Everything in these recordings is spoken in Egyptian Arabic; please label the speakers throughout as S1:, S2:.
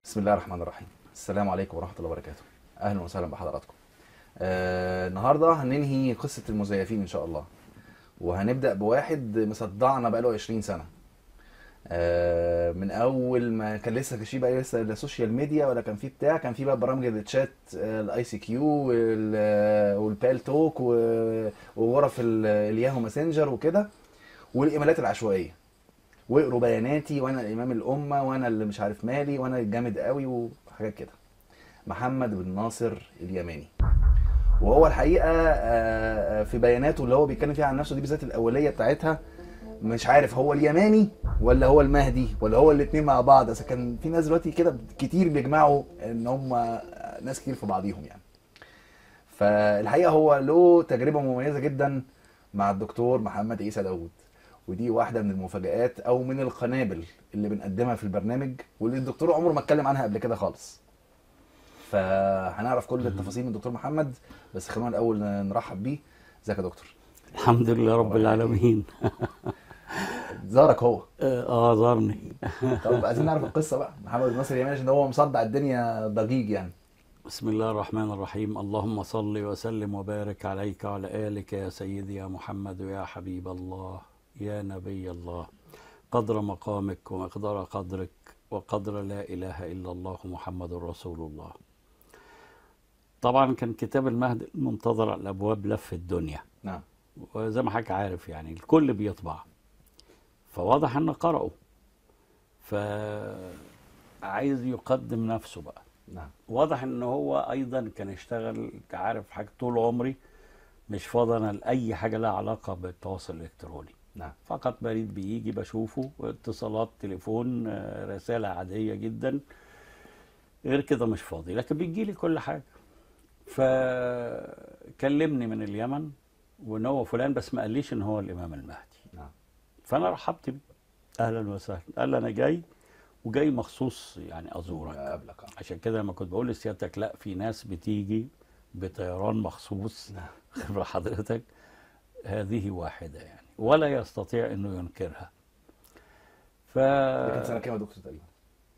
S1: بسم الله الرحمن الرحيم السلام عليكم ورحمة الله وبركاته أهلا وسهلا بحضراتكم آه النهاردة هننهي قصة المزيفين إن شاء الله وهنبدأ بواحد مصدعنا بقاله 20 سنة آه من أول ما كان لسه كان في بقى لسه لا سوشيال ميديا ولا كان في بتاع كان في بقى برامج التشات الاي سي كيو والبال توك و- وغرف ال- الياهو ماسنجر وكده والايميلات العشوائيه واقروا بياناتي وانا الامام الامه وانا اللي مش عارف مالي وانا الجامد قوي وحاجات كده محمد بن ناصر اليماني وهو الحقيقه آه، آه، في بياناته اللي هو بيتكلم فيها عن نفسه دي بالذات الاوليه بتاعتها مش عارف هو اليماني ولا هو المهدي ولا هو الاثنين مع بعض اذا كان في ناس دلوقتي كده كتير بيجمعوا ان هم ناس كتير في بعضيهم يعني فالحقيقه هو له تجربه مميزه جدا مع الدكتور محمد عيسى داوود ودي واحده من المفاجآت او من القنابل اللي بنقدمها في البرنامج واللي الدكتور عمره ما اتكلم عنها قبل كده خالص فهنعرف كل التفاصيل من الدكتور محمد بس خلونا الاول نرحب بيه ازيك يا دكتور
S2: الحمد لله رب العالمين
S1: زارك هو
S2: اه آه، زارني
S1: طب عايزين نعرف القصه بقى محمد بن ناصر اليماني عشان هو مصدع الدنيا ضجيج يعني
S2: بسم الله الرحمن الرحيم اللهم صل وسلم وبارك عليك وعلى آلك يا سيدي يا محمد يا حبيب الله يا نبي الله قدر مقامك ومقدار قدرك وقدر لا إله إلا الله محمد رسول الله طبعا كان كتاب المهد المنتظر على الأبواب لف الدنيا
S1: نعم
S2: وزي ما حضرتك عارف يعني الكل بيطبع فواضح انه قرأه فعايز يقدم نفسه بقى
S1: نعم
S2: واضح ان هو ايضا كان اشتغل عارف حاجه طول عمري مش فاضي انا لاي حاجه لها علاقه بالتواصل الالكتروني
S1: نعم
S2: فقط بريد بيجي بشوفه اتصالات تليفون آه، رساله عاديه جدا غير كده مش فاضي لكن بيجي لي كل حاجه فكلمني من اليمن وان هو فلان بس ما قاليش ان هو الامام المهدي
S1: نعم
S2: فانا رحبت بيه اهلا وسهلا قال لي انا جاي وجاي مخصوص يعني ازورك
S1: قبلك اه
S2: عشان كده لما كنت بقول لسيادتك لا في ناس بتيجي بطيران مخصوص
S1: نعم
S2: خبر حضرتك هذه واحدة يعني ولا يستطيع انه ينكرها ف
S1: ده كان سنه كام يا دكتور تقريبا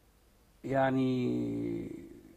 S2: يعني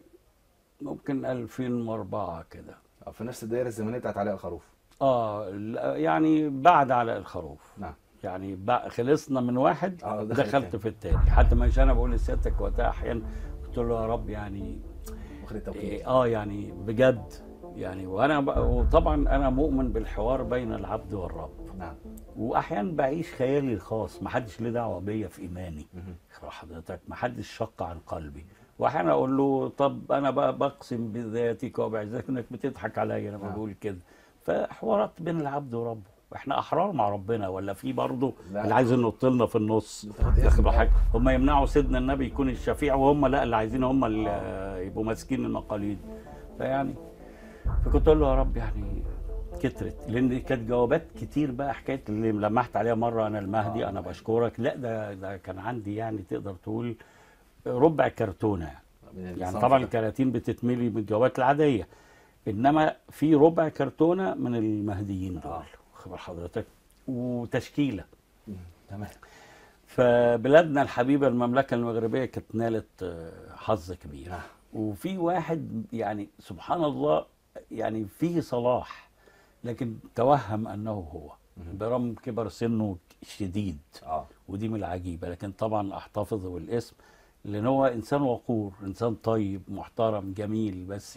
S2: ممكن 2004 كده
S1: آه، في نفس الدائره الزمنيه بتاعت علاء الخروف
S2: اه لا، يعني بعد علاء الخروف
S1: نعم
S2: يعني بع- خلصنا من واحد
S1: آه، دخل
S2: دخلت
S1: التاني.
S2: في التاني حتى مش انا بقول لسيادتك وقتها احيانا قلت له يا رب يعني
S1: واخد التوكيل
S2: إيه، اه يعني بجد يعني وانا ب... وطبعا انا مؤمن بالحوار بين العبد والرب
S1: نعم
S2: واحيانا بعيش خيالي الخاص ما حدش ليه دعوه بيا في ايماني
S1: مهم.
S2: خبر حضرتك ما حدش شق عن قلبي واحيانا اقول له طب انا بقى بقسم بذاتك وبعزتك انك بتضحك عليا لما
S1: آه.
S2: بقول كده فحوارات بين العبد وربه احنا احرار مع ربنا ولا في برضه
S1: لا.
S2: اللي عايز ينط لنا في النص
S1: بتاخد إذن
S2: واخد
S1: بقى.
S2: بالك هم يمنعوا سيدنا النبي يكون الشفيع وهم لا اللي عايزين هم اللي يبقوا ماسكين المقاليد فيعني فكنت اقول له يا رب يعني كترت لان كانت جوابات كتير بقى حكايه اللي لمحت عليها مره انا المهدي
S1: آه.
S2: انا بشكرك لا ده ده كان عندي يعني تقدر تقول ربع كرتونه يعني.
S1: من
S2: يعني
S1: الصنف
S2: طبعا
S1: ده.
S2: الكراتين بتتملي من الجوابات العاديه انما في ربع كرتونه من المهديين دول
S1: آه.
S2: خبر حضرتك وتشكيله
S1: مم. تمام
S2: فبلادنا الحبيبه المملكه المغربيه كانت نالت آه، حظ كبير
S1: نعم.
S2: وفي واحد يعني سبحان الله يعني فيه صلاح لكن توهم انه هو
S1: مهم.
S2: برغم كبر سنه الشديد
S1: اه
S2: ودي من العجيبه لكن طبعا احتفظ بالاسم لان هو انسان وقور انسان طيب محترم جميل بس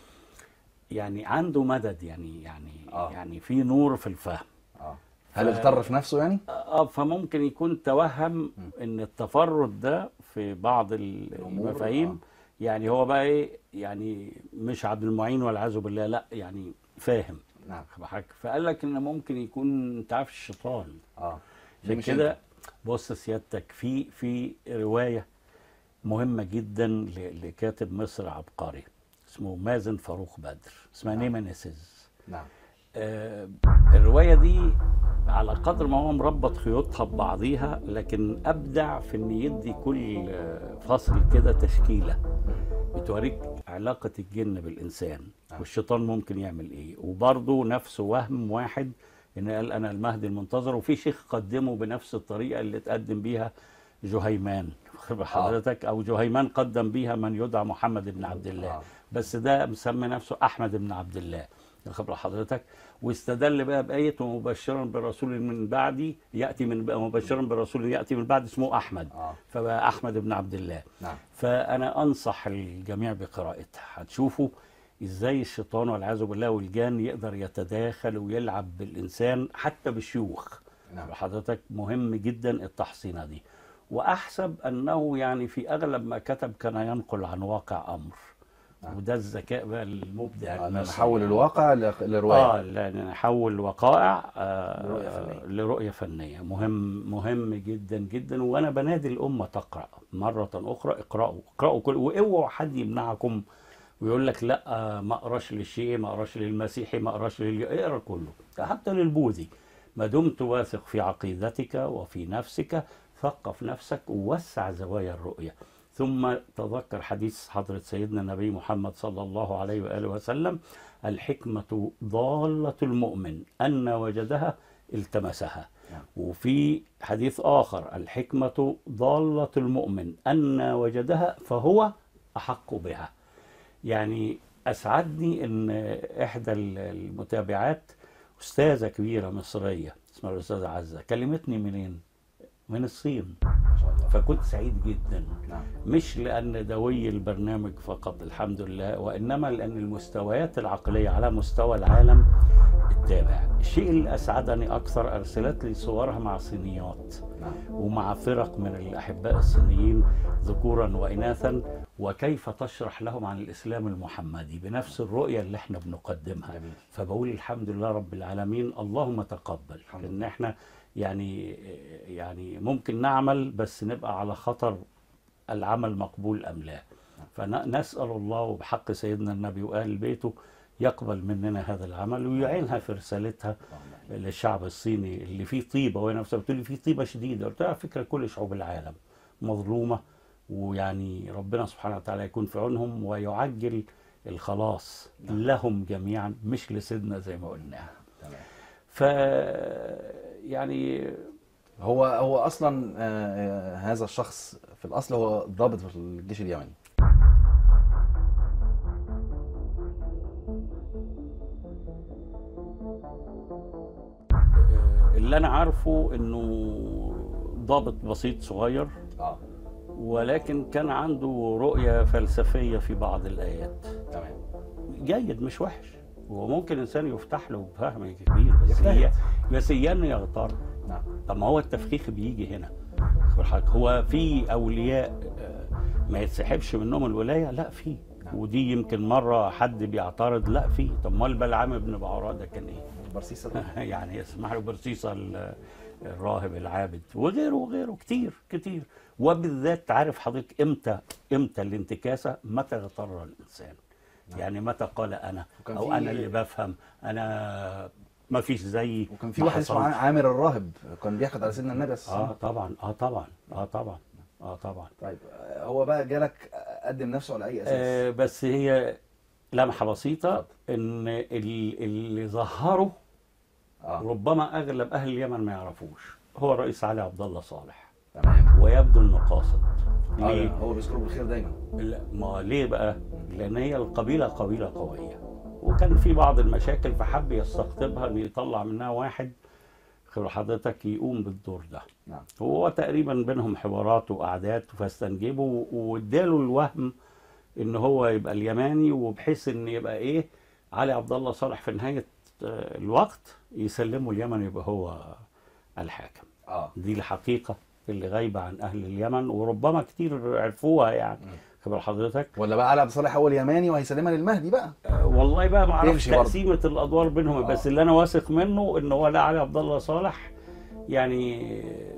S2: يعني عنده مدد يعني يعني
S1: آه.
S2: يعني في نور في الفهم
S1: اه هل اغتر في نفسه يعني؟
S2: اه فممكن يكون توهم ان التفرد ده في بعض ال-
S1: الأمور،
S2: المفاهيم
S1: آه.
S2: يعني هو بقى ايه يعني مش عبد المعين والعياذ بالله لا يعني فاهم
S1: نعم
S2: حضرتك فقال لك ان ممكن يكون انت عارف الشيطان
S1: اه دي
S2: عشان
S1: مش
S2: كده
S1: أنت.
S2: بص سيادتك في في روايه مهمه جدا ل- لكاتب مصر عبقري اسمه مازن فاروق بدر اسمها
S1: نعم.
S2: نيمانيسز
S1: نعم
S2: آه، الرواية دي على قدر ما هو مربط خيوطها ببعضيها لكن أبدع في إن يدي كل آه، فصل كده تشكيلة بتوريك علاقة الجن بالإنسان
S1: نعم.
S2: والشيطان ممكن يعمل إيه وبرضه نفس وهم واحد إن قال أنا المهدي المنتظر وفي شيخ قدمه بنفس الطريقة اللي تقدم بيها جهيمان خبر حضرتك او جهيمان قدم بيها من يدعى محمد بن عبد الله
S1: آه.
S2: بس ده مسمي نفسه احمد بن عبد الله خبر حضرتك واستدل بقى بايه مبشرا برسول من بعدي ياتي من مبشرا برسول ياتي من بعد اسمه احمد
S1: اه
S2: فبقى احمد بن عبد الله
S1: نعم
S2: فانا انصح الجميع بقراءتها هتشوفوا ازاي الشيطان والعياذ بالله والجان يقدر يتداخل ويلعب بالانسان حتى بالشيوخ
S1: نعم
S2: حضرتك مهم جدا التحصينه دي واحسب انه يعني في اغلب ما كتب كان ينقل عن واقع امر
S1: نعم.
S2: وده الذكاء بقى المبدع
S1: آه،
S2: المصري.
S1: نحول الواقع ل- لروايه
S2: اه لا نحول وقائع آه
S1: لرؤية فنية.
S2: لرؤية فنية مهم مهم جدا جدا وانا بنادي الامة تقرأ مرة اخرى اقرأوا اقرأوا كل واوعوا حد يمنعكم ويقول لك لا آه، ما اقراش للشيعي ما اقراش للمسيحي ما اقراش لل اقرا كله حتى للبوذي ما دمت واثق في عقيدتك وفي نفسك ثقف نفسك ووسع زوايا الرؤية ثم تذكر حديث حضرة سيدنا النبي محمد صلى الله عليه وآله وسلم الحكمة ضالة المؤمن أن وجدها التمسها
S1: نعم.
S2: وفي حديث آخر الحكمة ضالة المؤمن أن وجدها فهو أحق بها يعني أسعدني أن إحدى المتابعات أستاذة كبيرة مصرية اسمها الأستاذة عزة كلمتني منين؟ من الصين
S1: ما شاء الله
S2: فكنت سعيد جدا
S1: نعم
S2: مش لأن دوي البرنامج فقط الحمد لله وإنما لأن المستويات العقلية على مستوى العالم التابع الشيء اللي أسعدني أكثر أرسلت لي صورها مع صينيات
S1: نعم
S2: ومع فرق من الأحباء الصينيين ذكورا وإناثا وكيف تشرح لهم عن الإسلام المحمدي بنفس الرؤية اللي احنا بنقدمها
S1: جميل
S2: فبقول الحمد لله رب العالمين اللهم تقبل
S1: الحمد
S2: ان احنا يعني يعني ممكن نعمل بس نبقى على خطر العمل مقبول ام لا فنسال الله وبحق سيدنا النبي واهل بيته يقبل مننا هذا العمل ويعينها في رسالتها
S1: اللهم
S2: للشعب الصيني اللي فيه طيبه وهي نفسها بتقول لي فيه طيبه شديده قلت لها على فكره كل شعوب العالم مظلومه ويعني ربنا سبحانه وتعالى يكون في عونهم ويعجل الخلاص
S1: نعم.
S2: لهم جميعا مش لسيدنا زي ما قلنا
S1: تمام
S2: ف يعني
S1: هو هو اصلا آه، آه، هذا الشخص في الاصل هو ضابط في الجيش اليمني
S2: اللي انا عارفه انه ضابط بسيط صغير
S1: اه
S2: ولكن كان عنده رؤية فلسفية في بعض الآيات
S1: تمام
S2: جيد مش وحش وممكن انسان يفتح له بفهم كبير بس
S1: يجتهد.
S2: هي بس ايام يغتر
S1: نعم
S2: طب ما هو التفخيخ بيجي هنا خد بالك، هو في اولياء آه، ما يتسحبش منهم الولايه لا في
S1: نعم.
S2: ودي يمكن مره حد بيعترض لا في طب ما بلعام ابن بعوراء ده كان ايه
S1: برسيس الروح.
S2: يعني اسمح له برسيسة ال- الراهب العابد وغيره وغيره كتير كتير وبالذات عارف حضرتك امتى امتى الانتكاسه متى اغتر الانسان
S1: نعم.
S2: يعني متى قال انا
S1: وكان
S2: او
S1: في-
S2: انا اللي بفهم انا ما فيش زيي
S1: وكان في
S2: ما
S1: واحد اسمه
S2: حصلش.
S1: عامر الراهب كان بيحقد على سيدنا النبي صلى الله
S2: اه
S1: عليه وسلم
S2: طبعا اه طبعا اه طبعا اه طبعا
S1: طيب آه، هو بقى جالك قدم نفسه على اي اساس
S2: آه بس هي لمحه بسيطه
S1: اتفضل.
S2: ان ال- اللي ظهره
S1: اه
S2: ربما اغلب اهل اليمن ما يعرفوش هو الرئيس علي عبد الله صالح
S1: تمام
S2: ويبدو انه قاصد
S1: آه،
S2: ليه؟
S1: هو بيذكره بالخير دايما
S2: لا، ما ليه بقى؟ لان هي القبيله قبيله قويه وكان في بعض المشاكل فحب يستقطبها ان يطلع منها واحد خبر حضرتك يقوم بالدور ده
S1: نعم
S2: وهو تقريبا بينهم حوارات وقعدات فاستنجبه واداله الوهم ان هو يبقى اليماني وبحيث ان يبقى ايه علي عبد الله صالح في نهايه آه، الوقت يسلمه اليمن يبقى هو الحاكم
S1: اه
S2: دي الحقيقه اللي غايبه عن اهل اليمن وربما كتير عرفوها يعني
S1: مم.
S2: خبر حضرتك
S1: ولا بقى علي عبد الصالح هو اليماني وهيسلمها للمهدي بقى
S2: آه، والله بقى ما اعرفش
S1: تمشي برضه.
S2: تقسيمه الادوار بينهم
S1: آه.
S2: بس اللي انا واثق منه ان هو لا علي عبد الله صالح يعني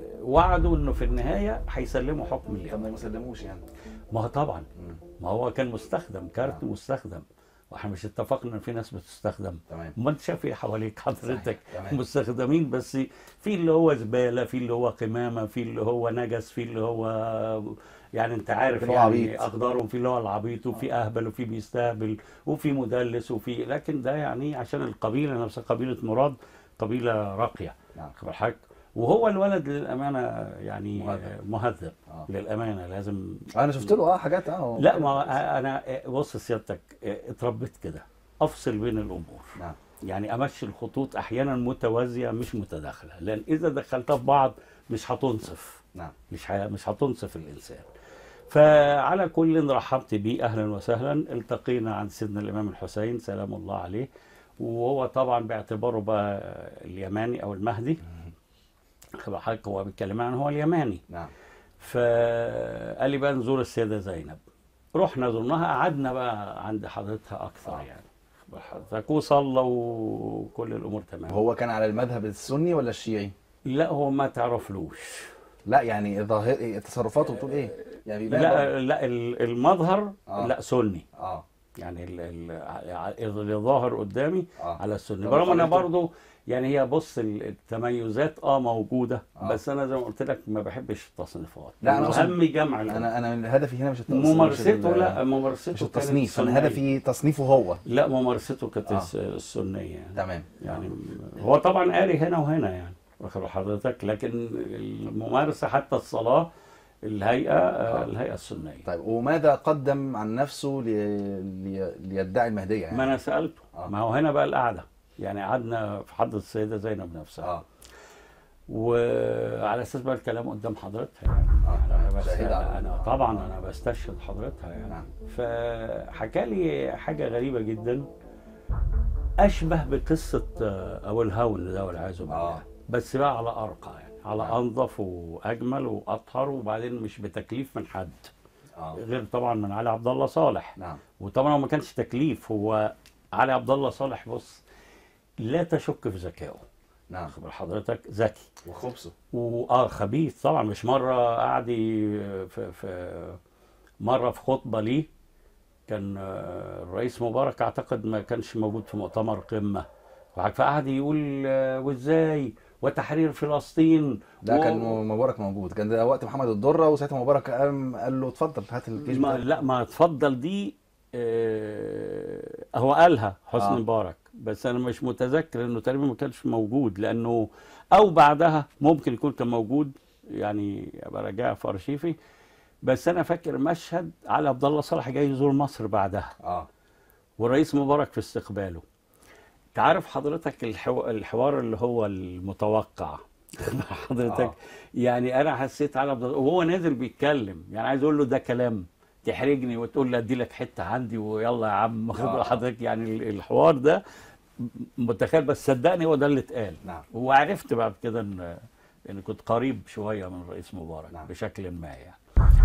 S2: وعدوا انه في النهايه هيسلموا حكم
S1: طب
S2: اليمن
S1: ما يسلموش يعني
S2: ما هو طبعا
S1: مم.
S2: ما هو كان مستخدم كارت
S1: آه.
S2: مستخدم واحنا مش اتفقنا ان في ناس بتستخدم
S1: تمام
S2: ما انت شايف ايه حواليك حضرتك
S1: صحيح. تمام.
S2: مستخدمين بس في اللي هو زباله في اللي هو قمامه في اللي هو نجس في اللي هو يعني انت عارف
S1: اللي هو
S2: يعني
S1: عبيط.
S2: اقدارهم في اللي هو العبيط وفي اهبل وفي بيستهبل وفي مدلس وفي لكن ده يعني عشان القبيله نفسها قبيله مراد قبيله راقيه
S1: نعم
S2: خبر حضرتك وهو الولد للامانه يعني
S1: مهذب.
S2: مهذب
S1: آه.
S2: للامانه لازم
S1: انا شفت له اه حاجات اه
S2: لا ما انا بص سيادتك اتربيت كده افصل بين الامور
S1: نعم
S2: يعني امشي الخطوط احيانا متوازيه مش متداخله لان اذا دخلتها في بعض مش هتنصف
S1: نعم
S2: مش ه- مش هتنصف الانسان فعلى كل رحبت بيه اهلا وسهلا التقينا عند سيدنا الامام الحسين سلام الله عليه وهو طبعا باعتباره بقى اليماني او المهدي خبر حضرتك هو بيتكلم عن هو اليماني
S1: نعم
S2: فقال لي بقى نزور السيده زينب رحنا زرناها قعدنا بقى عند حضرتها اكثر
S1: آه.
S2: يعني خبر حضرتك وصلى وكل الامور تمام
S1: هو كان على المذهب السني ولا الشيعي؟
S2: لا هو ما تعرفلوش
S1: لا يعني ظاهر تصرفاته بتقول ايه؟ يعني بيبان
S2: لا لا ال- المظهر
S1: آه.
S2: لا سني
S1: برضه. اه
S2: يعني ال- ال- اللي ظاهر قدامي
S1: اه
S2: على السني
S1: طب
S2: برغم ان
S1: حضرتك-
S2: برضه يعني هي بص ال- التميزات اه موجوده
S1: آه.
S2: بس انا زي ما قلت لك ما بحبش التصنيفات
S1: لا، أنا أقصد-
S2: اهم جمع الأمور.
S1: انا انا من هدفي هنا مش التصنيف مش
S2: ممارسته
S1: ال-
S2: لا ممارسته
S1: مش
S2: كانت
S1: التصنيف انا
S2: سنية.
S1: هدفي تصنيفه هو
S2: لا ممارسته كانت
S1: آه.
S2: الس- السنيه يعني.
S1: تمام
S2: يعني هو طبعا قاري هنا وهنا يعني واخد بال حضرتك لكن الممارسه حتى الصلاه الهيئه آه.
S1: آه.
S2: الهيئه السنيه
S1: طيب وماذا قدم عن نفسه لي... لي... ليدعي المهديه يعني
S2: ما انا سالته
S1: آه.
S2: ما هو هنا بقى القعده يعني قعدنا في حضره السيده زينب نفسها
S1: اه
S2: وعلى اساس بقى الكلام قدام حضرتها يعني
S1: آه.
S2: انا بس
S1: شاهد على-
S2: انا طبعا انا بستشهد حضرتها يعني
S1: نعم.
S2: فحكى لي حاجه غريبه جدا اشبه بقصه آه، ابو الهون ده والعياذ بالله
S1: آه.
S2: بس بقى على ارقى يعني على
S1: نعم.
S2: انظف واجمل واطهر وبعدين مش بتكليف من حد
S1: اه
S2: غير طبعا من علي عبد الله صالح
S1: نعم
S2: وطبعا هو ما كانش تكليف هو علي عبد الله صالح بص لا تشك في ذكائه
S1: نعم
S2: خبر حضرتك ذكي
S1: وخبثه
S2: واه خبيث طبعا مش مره قعد ي- في, في مره في خطبه ليه كان آه، الرئيس مبارك اعتقد ما كانش موجود في مؤتمر قمه فقعد يقول آه، وازاي وتحرير فلسطين
S1: ده
S2: و-
S1: كان مبارك موجود كان ده وقت محمد الدره وساعتها مبارك قام قال له اتفضل هات الجيش
S2: ما
S1: بتاعك.
S2: لا ما اتفضل دي آه، هو قالها حسني
S1: آه.
S2: مبارك بس انا مش متذكر انه تقريبا ما كانش موجود لانه او بعدها ممكن يكون كان موجود يعني ابقى راجعها في ارشيفي بس انا فاكر مشهد علي عبد الله صالح جاي يزور مصر بعدها
S1: اه
S2: والرئيس مبارك في استقباله تعرف حضرتك الحو... الحوار اللي هو المتوقع حضرتك
S1: آه.
S2: يعني انا حسيت على عبد الله وهو نازل بيتكلم يعني عايز اقول له ده كلام تحرجني وتقول لي ادي لك حته عندي ويلا يا عم خد
S1: آه.
S2: حضرتك يعني ال- الحوار ده متخيل بس صدقني هو ده اللي اتقال
S1: نعم
S2: وعرفت بعد كده ان ان كنت قريب شويه من الرئيس مبارك
S1: نعم.
S2: بشكل ما يعني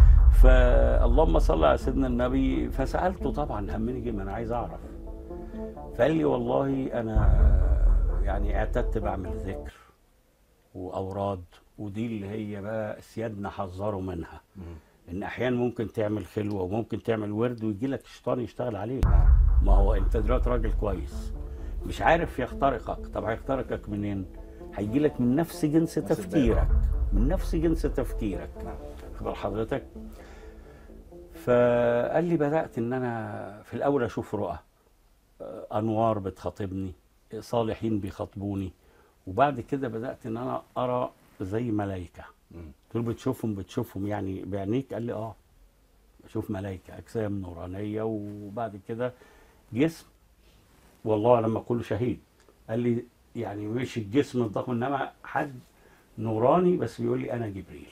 S2: فاللهم صل على سيدنا النبي فسالته طبعا همني جدا انا عايز اعرف فقال لي والله انا يعني اعتدت بعمل ذكر واوراد ودي اللي هي بقى سيادنا حذروا منها
S1: مم.
S2: ان احيانا ممكن تعمل خلوه وممكن تعمل ورد ويجي لك شيطان يشتغل عليك
S1: نعم
S2: ما هو انت دلوقتي راجل كويس مش عارف يخترقك طب هيخترقك منين هيجي لك من نفس جنس
S1: نفس
S2: تفكيرك من نفس جنس تفكيرك
S1: نعم
S2: خبر حضرتك فقال لي بدأت ان انا في الاول اشوف رؤى آه، انوار بتخاطبني صالحين بيخاطبوني وبعد كده بدأت ان انا ارى زي ملائكة
S1: مم.
S2: قلت له بتشوفهم بتشوفهم يعني بعينيك قال لي اه بشوف ملائكة اجسام نورانية وبعد كده جسم والله لما اقول شهيد قال لي يعني مش الجسم الضخم انما حد نوراني بس بيقول لي انا جبريل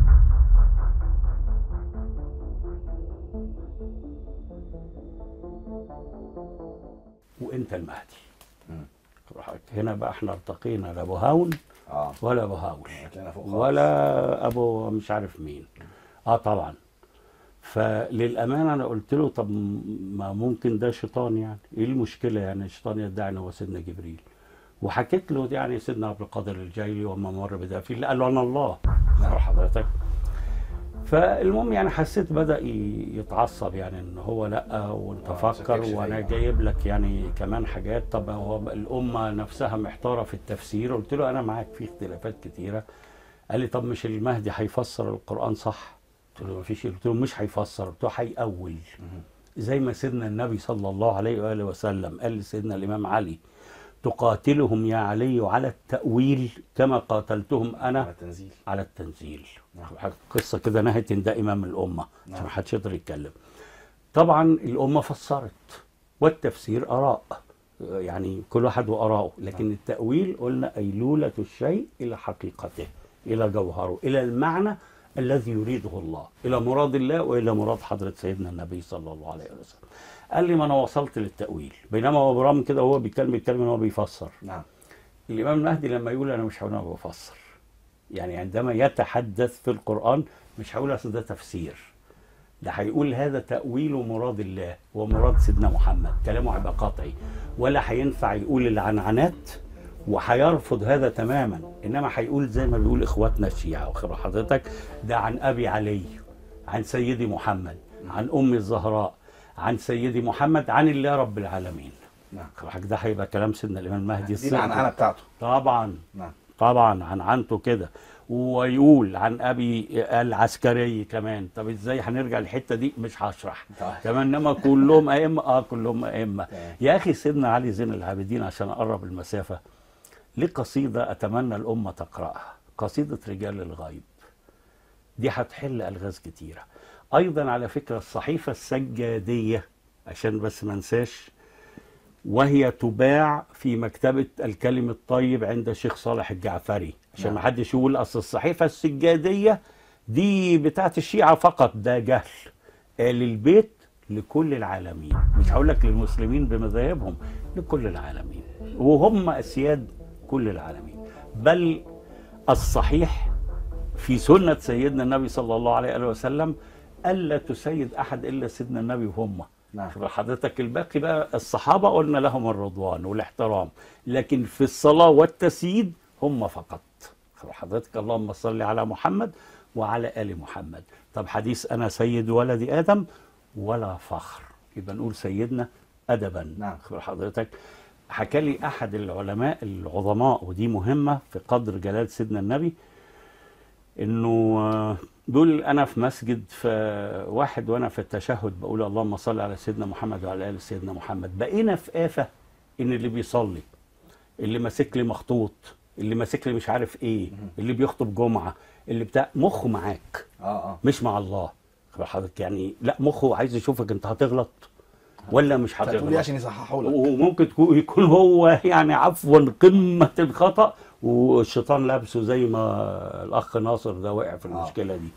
S2: وانت المهدي
S1: مم.
S2: روحك هنا بقى احنا ارتقينا لا ابو هون
S1: اه
S2: ولا ابو هاول
S1: هتلاقينا فوق خالص.
S2: ولا ابو مش عارف مين اه طبعا فللامانه انا قلت له طب ما ممكن ده شيطان يعني ايه المشكله يعني الشيطان يدعي ان هو سيدنا جبريل وحكيت له يعني سيدنا عبد القادر الجيلي وما مر بده في قال له انا الله
S1: نعم.
S2: حضرتك فالمهم يعني حسيت بدا ي- يتعصب يعني ان هو لا وانت
S1: آه،
S2: فكر
S1: شككش
S2: وانا
S1: فيا.
S2: جايب لك يعني كمان حاجات طب هو الامه نفسها محتاره في التفسير قلت له انا معاك في اختلافات كتيره قال لي طب مش المهدي هيفسر القران صح قلت له مفيش قلت له مش هيفسر قلت له هيأول
S1: مم.
S2: زي ما سيدنا النبي صلى الله عليه واله وسلم قال لسيدنا الامام علي قلت تقاتلهم يا علي على التأويل كما قاتلتهم
S1: على
S2: أنا
S1: التنزيل
S2: على التنزيل
S1: نعم.
S2: قصة كده نهت ده إمام الأمة عشان
S1: نعم.
S2: ما حدش يقدر يتكلم طبعا الأمة فسرت والتفسير آراء يعني كل واحد وآراءه لكن
S1: نعم.
S2: التأويل قلنا أيلولة الشيء إلى حقيقته إلى جوهره إلى المعنى الذي يريده الله إلى مراد الله وإلى مراد حضرة سيدنا النبي صلى الله عليه وسلم قال لي ما أنا وصلت للتأويل بينما هو برام كده وهو بيتكلم يتكلم إن هو بيفسر
S1: نعم
S2: الإمام المهدي لما يقول أنا مش هقول أنا بفسر يعني عندما يتحدث في القرآن مش هقول أصل ده تفسير ده هيقول هذا تأويل مراد الله ومراد سيدنا محمد كلامه هيبقى قطعي ولا هينفع يقول العنعنات وهيرفض هذا تماما انما هيقول زي ما بيقول اخواتنا الشيعه واخبر حضرتك ده عن ابي علي عن سيدي محمد عن ام الزهراء عن سيدي محمد عن الله رب العالمين
S1: نعم
S2: واخبر حضرتك ده هيبقى كلام سيدنا الامام المهدي
S1: دي
S2: الصدق.
S1: العنعنه بتاعته
S2: طبعا
S1: نعم
S2: طبعا عن عنته كده ويقول عن ابي العسكري كمان طب ازاي هنرجع للحته دي مش هشرح
S1: طيب.
S2: كمان انما كلهم ائمه اه كلهم ائمه
S1: تمام.
S2: يا اخي سيدنا علي زين العابدين عشان اقرب المسافه ليه قصيده اتمنى الامه تقراها قصيده رجال الغيب دي هتحل الغاز كتيره ايضا على فكره الصحيفه السجاديه عشان بس ما انساش وهي تباع في مكتبة الكلم الطيب عند الشيخ صالح الجعفري عشان
S1: نعم.
S2: ما حدش يقول أصل الصحيفة السجادية دي بتاعت الشيعة فقط ده جهل آل البيت لكل العالمين مش هقول لك للمسلمين بمذاهبهم لكل العالمين وهم أسياد كل العالمين بل الصحيح في سنة سيدنا النبي صلى الله عليه وآله وسلم ألا تسيد أحد إلا سيدنا النبي وهم
S1: نعم
S2: شوف حضرتك الباقي بقى الصحابة قلنا لهم الرضوان والاحترام لكن في الصلاة والتسييد هم فقط شوف حضرتك اللهم صل على محمد وعلى آل محمد طب حديث أنا سيد ولد آدم ولا فخر يبقى نقول سيدنا أدبا
S1: نعم.
S2: شوف حضرتك حكى لي أحد العلماء العظماء ودي مهمة في قدر جلال سيدنا النبي انه آه، بيقول انا في مسجد فواحد وانا في التشهد بقول اللهم صل على سيدنا محمد وعلى ال سيدنا محمد بقينا في آفة ان اللي بيصلي اللي ماسك لي مخطوط اللي ماسك لي مش عارف ايه اللي بيخطب جمعة اللي بتاع مخه معاك
S1: اه اه
S2: مش مع الله خد حضرتك يعني لا مخه عايز يشوفك انت هتغلط ولا مش
S1: فتقول لي
S2: هتغلط
S1: عشان يصححوا لك
S2: وممكن تكون- يكون هو يعني عفوا قمة الخطأ والشيطان لابسه زي ما الأخ ناصر ده وقع في
S1: آه.
S2: المشكلة دي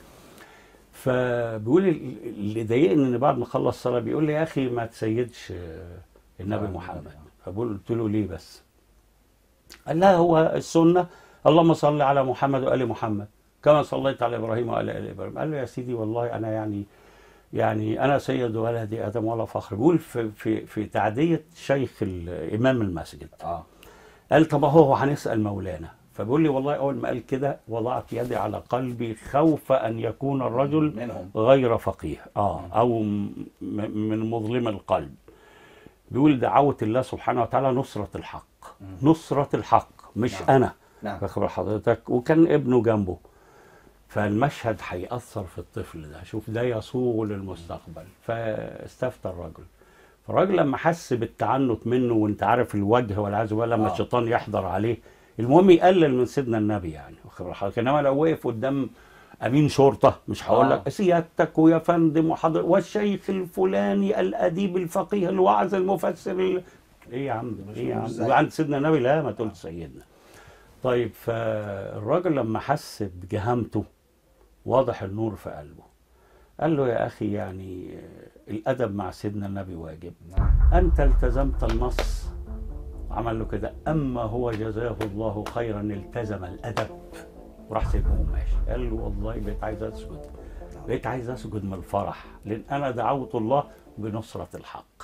S2: فبيقول ال- اللي ضايقني ان بعد ما خلص صلاة بيقول لي يا اخي ما تسيدش آه، النبي
S1: آه،
S2: محمد
S1: النبي.
S2: فبقول قلت له ليه بس قال لا هو السنة اللهم صل على محمد وآل محمد كما صليت على إبراهيم وعلى آل إبراهيم قال له يا سيدي والله أنا يعني يعني أنا سيد ولد آدم ولا فخر بيقول في, في, في تعدية شيخ ال- إمام المسجد
S1: اه
S2: قال طب هو هنسأل مولانا فبيقول لي والله أول ما قال كده وضعت يدي على قلبي خوف أن يكون الرجل
S1: منهم
S2: غير فقيه اه او م- من مظلم القلب بيقول دعوة الله سبحانه وتعالى نصرة الحق نصرة الحق مش
S1: نعم.
S2: انا
S1: نعم
S2: فاخبر حضرتك وكان ابنه جنبه فالمشهد هيأثر في الطفل ده شوف ده يصوغ للمستقبل فاستفتى الرجل فالراجل لما حس بالتعنت منه وانت عارف الوجه والعياذ بالله لما
S1: آه.
S2: الشيطان يحضر عليه المهم يقلل من سيدنا النبي يعني واخد حضرتك انما لو وقف قدام امين شرطه مش هقول
S1: آه.
S2: لك سيادتك ويا فندم وحضر والشيخ الفلاني الاديب الفقيه الواعظ المفسر ال... ايه يا عم
S1: مش-
S2: ايه يا
S1: مش
S2: عم
S1: زي-
S2: وعند سيدنا النبي لا ما تقول سيدنا طيب فالراجل لما حس بجهامته واضح النور في قلبه قال له يا اخي يعني آه، الادب مع سيدنا النبي واجب
S1: نعم
S2: انت التزمت النص عمل له كده اما هو جزاه الله خيرا التزم الادب وراح سيبه ماشي قال له والله بقيت عايز اسجد بقيت عايز اسجد من الفرح لان انا دعوت الله بنصره الحق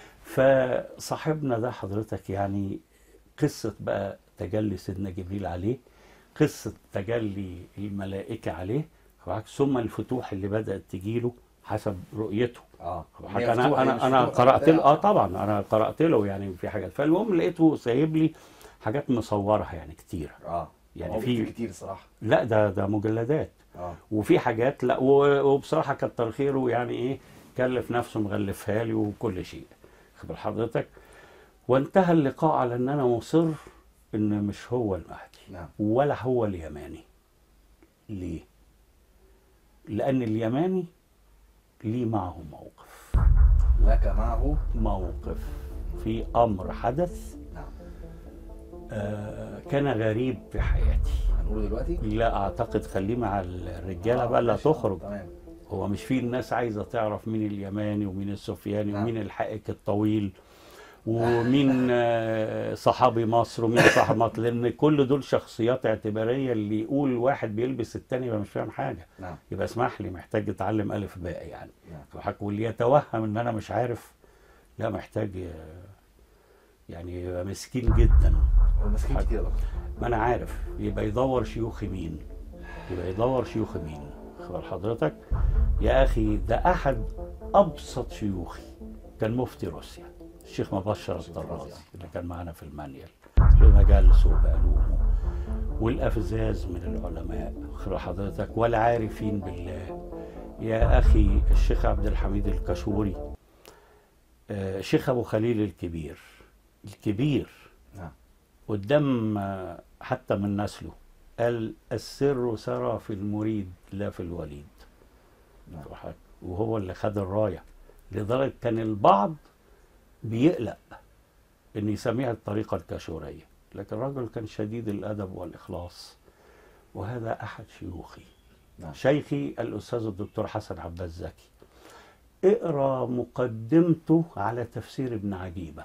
S2: فصاحبنا ده حضرتك يعني قصه بقى تجلي سيدنا جبريل عليه قصه تجلي الملائكه عليه ثم الفتوح اللي بدات تجيله حسب رؤيته
S1: اه
S2: حتى
S1: هي
S2: انا
S1: مفتوحة، هي
S2: انا
S1: مش
S2: انا
S1: مفتوحة.
S2: قرات له اه طبعا انا قرات له يعني في حاجات فالمهم لقيته سايب لي حاجات مصورها يعني كتير
S1: اه
S2: يعني
S1: هو
S2: في-
S1: في كتير صراحه
S2: لا ده ده مجلدات
S1: اه
S2: وفي حاجات لا و- وبصراحه كتر خيره يعني ايه كلف نفسه مغلفها لي وكل شيء خبر حضرتك وانتهى اللقاء على ان انا مصر ان مش هو المهدي
S1: نعم
S2: ولا هو اليماني ليه لان اليماني ليه معه موقف
S1: لك معه
S2: موقف في امر حدث
S1: نعم
S2: آه كان غريب في حياتي
S1: هنقوله دلوقتي
S2: لا اعتقد خليه مع الرجاله
S1: آه،
S2: بقى اللي
S1: ماشي.
S2: هتخرج
S1: تمام
S2: هو مش في الناس عايزه تعرف مين اليماني ومين السفياني
S1: نعم.
S2: ومين الحائك الطويل ومين آه، صحابي مصر ومين صاحب مصر لان كل دول شخصيات اعتباريه اللي يقول واحد بيلبس التاني يبقى مش فاهم حاجه
S1: نعم
S2: يبقى اسمح لي محتاج اتعلم الف باء يعني
S1: نعم
S2: وحك- واللي يتوهم ان انا مش عارف لا محتاج آه، يعني يبقى مسكين جدا
S1: هو ماسكين
S2: حاجة.
S1: كتير يا دكتور
S2: ما انا عارف يبقى يدور شيوخ مين يبقى يدور شيوخ مين خبر حضرتك يا اخي ده احد ابسط شيوخي كان مفتي روسيا الشيخ مبشر
S1: الشيخ
S2: الطرازي
S1: الطرازي.
S2: اللي كان معانا في المانيال بمجالسه وبعلومه والافزاز من العلماء خبر حضرتك والعارفين بالله يا اخي الشيخ عبد الحميد الكشوري آه، الشيخ ابو خليل الكبير الكبير
S1: نعم
S2: قدام آه، حتى من نسله قال السر سرى في المريد لا في الوليد
S1: نعم
S2: وهو اللي خد الرايه لدرجه كان البعض بيقلق ان يسميها الطريقه الكاشوريه لكن الرجل كان شديد الادب والاخلاص وهذا احد شيوخي
S1: نعم
S2: شيخي الاستاذ الدكتور حسن عباس زكي اقرا مقدمته على تفسير ابن عجيبه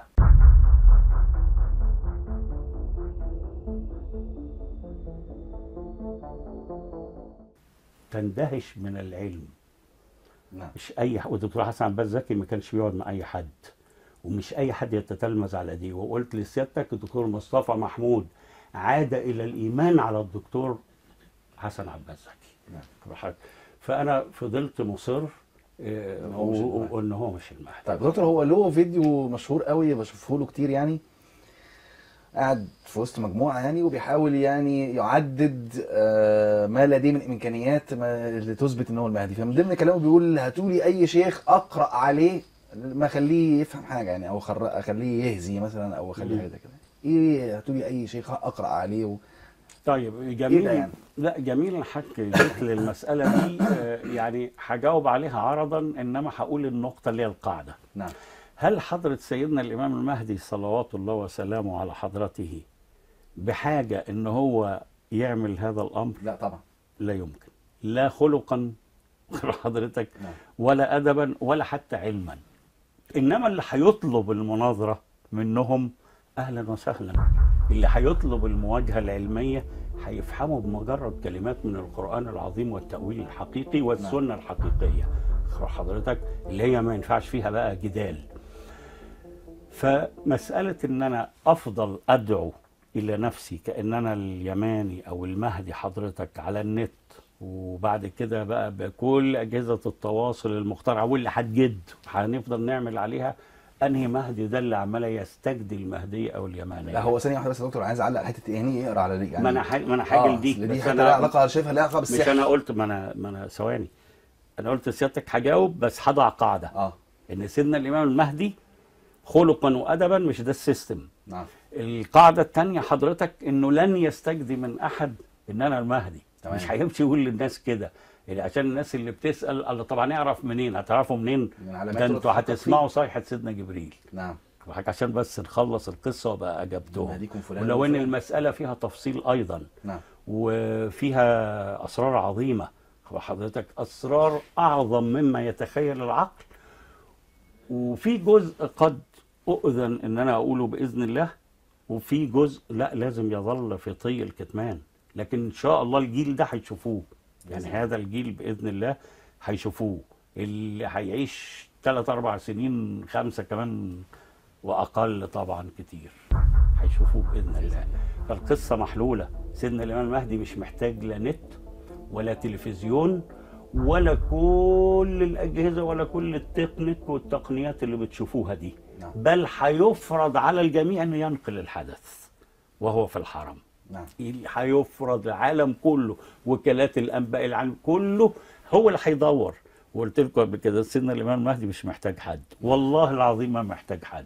S2: تندهش من العلم
S1: نعم
S2: مش اي ح- والدكتور حسن عباس زكي ما كانش بيقعد مع اي حد ومش اي حد يتتلمذ على دي وقلت لسيادتك الدكتور مصطفى محمود عاد الى الايمان على الدكتور حسن عباس زكي
S1: نعم
S2: بحاجة. فانا فضلت مصر آه،
S1: إن هو مش
S2: و-
S1: المهدي.
S2: وان هو مش المهدي
S1: طيب دكتور هو له فيديو مشهور قوي بشوفه له كتير يعني قاعد في وسط مجموعه يعني وبيحاول يعني يعدد آه، ما لديه من امكانيات ما لتثبت ان هو المهدي فمن ضمن كلامه بيقول هاتوا لي اي شيخ اقرا عليه ما اخليه يفهم حاجه يعني او خر- اخليه يهزي مثلا او اخليه
S2: مم.
S1: حاجه زي كده ايه هاتوا لي اي شيخ اقرا عليه و...
S2: طيب جميل
S1: ده يعني؟
S2: لا جميل الحاج جيت للمساله دي آه، يعني هجاوب عليها عرضا انما هقول النقطه اللي هي القاعده
S1: نعم
S2: هل حضرة سيدنا الإمام المهدي صلوات الله وسلامه على حضرته بحاجة إن هو يعمل هذا الأمر؟
S1: لا طبعا
S2: لا يمكن لا خلقا حضرتك
S1: نعم
S2: ولا أدبا ولا حتى علما إنما اللي هيطلب المناظرة منهم أهلا وسهلا اللي هيطلب المواجهة العلمية هيفهموا بمجرد كلمات من القرآن العظيم والتأويل الحقيقي والسنة الحقيقية حضرتك اللي هي ما ينفعش فيها بقى جدال فمسألة إن أنا أفضل أدعو إلى نفسي كأن أنا اليماني أو المهدي حضرتك على النت وبعد كده بقى بكل أجهزة التواصل المخترعة واللي هتجد هنفضل نعمل عليها أنهي مهدي ده اللي عمال يستجدي المهدية أو اليمانية
S1: لا هو ثانيه واحده بس يا دكتور عايز اعلق على حته يعني يقرا على يعني
S2: ما أنا ح- ما أنا حاجة
S1: آه،
S2: لدي
S1: أصل دي
S2: بس
S1: حته
S2: أنا-
S1: لها علاقه شايفها لها علاقه
S2: مش
S1: بالسحر
S2: أنا قلت ما أنا ما أنا ثواني أنا قلت لسيادتك هجاوب بس هضع قاعدة
S1: اه
S2: إن سيدنا الإمام المهدي خلقا وأدبا مش ده السيستم
S1: نعم
S2: القاعدة التانية حضرتك انه لن يستجدي من احد ان انا المهدي
S1: تمام.
S2: مش هيمشي يقول للناس كده يعني عشان الناس اللي بتسأل الله طبعا يعرف منين هتعرفوا منين
S1: من علامات
S2: ده انتوا
S1: التحقق
S2: هتسمعوا صيحة سيدنا جبريل
S1: نعم
S2: وحك- عشان بس نخلص القصة وبقى اجبتهم
S1: مهديكم فلان
S2: ولو ان
S1: وفلان.
S2: المسألة فيها تفصيل ايضا
S1: نعم
S2: وفيها اسرار عظيمة وحضرتك اسرار اعظم مما يتخيل العقل وفي جزء قد اؤذن ان انا اقوله باذن الله وفي جزء لا لازم يظل في طي الكتمان لكن ان شاء الله الجيل ده هيشوفوه يعني
S1: بإذن
S2: هذا الجيل باذن الله هيشوفوه اللي هيعيش ثلاث اربع سنين خمسه كمان واقل طبعا كتير هيشوفوه باذن الله فالقصه محلوله سيدنا الامام المهدي مش محتاج لا نت ولا تلفزيون ولا كل الاجهزه ولا كل التكنيك والتقنيات اللي بتشوفوها دي
S1: نعم.
S2: بل هيفرض على الجميع ان ينقل الحدث وهو في الحرم
S1: نعم
S2: هيفرض العالم كله وكالات الانباء العالم كله هو اللي هيدور وقلت لكم قبل كده سيدنا الامام المهدي مش محتاج حد والله العظيم ما محتاج حد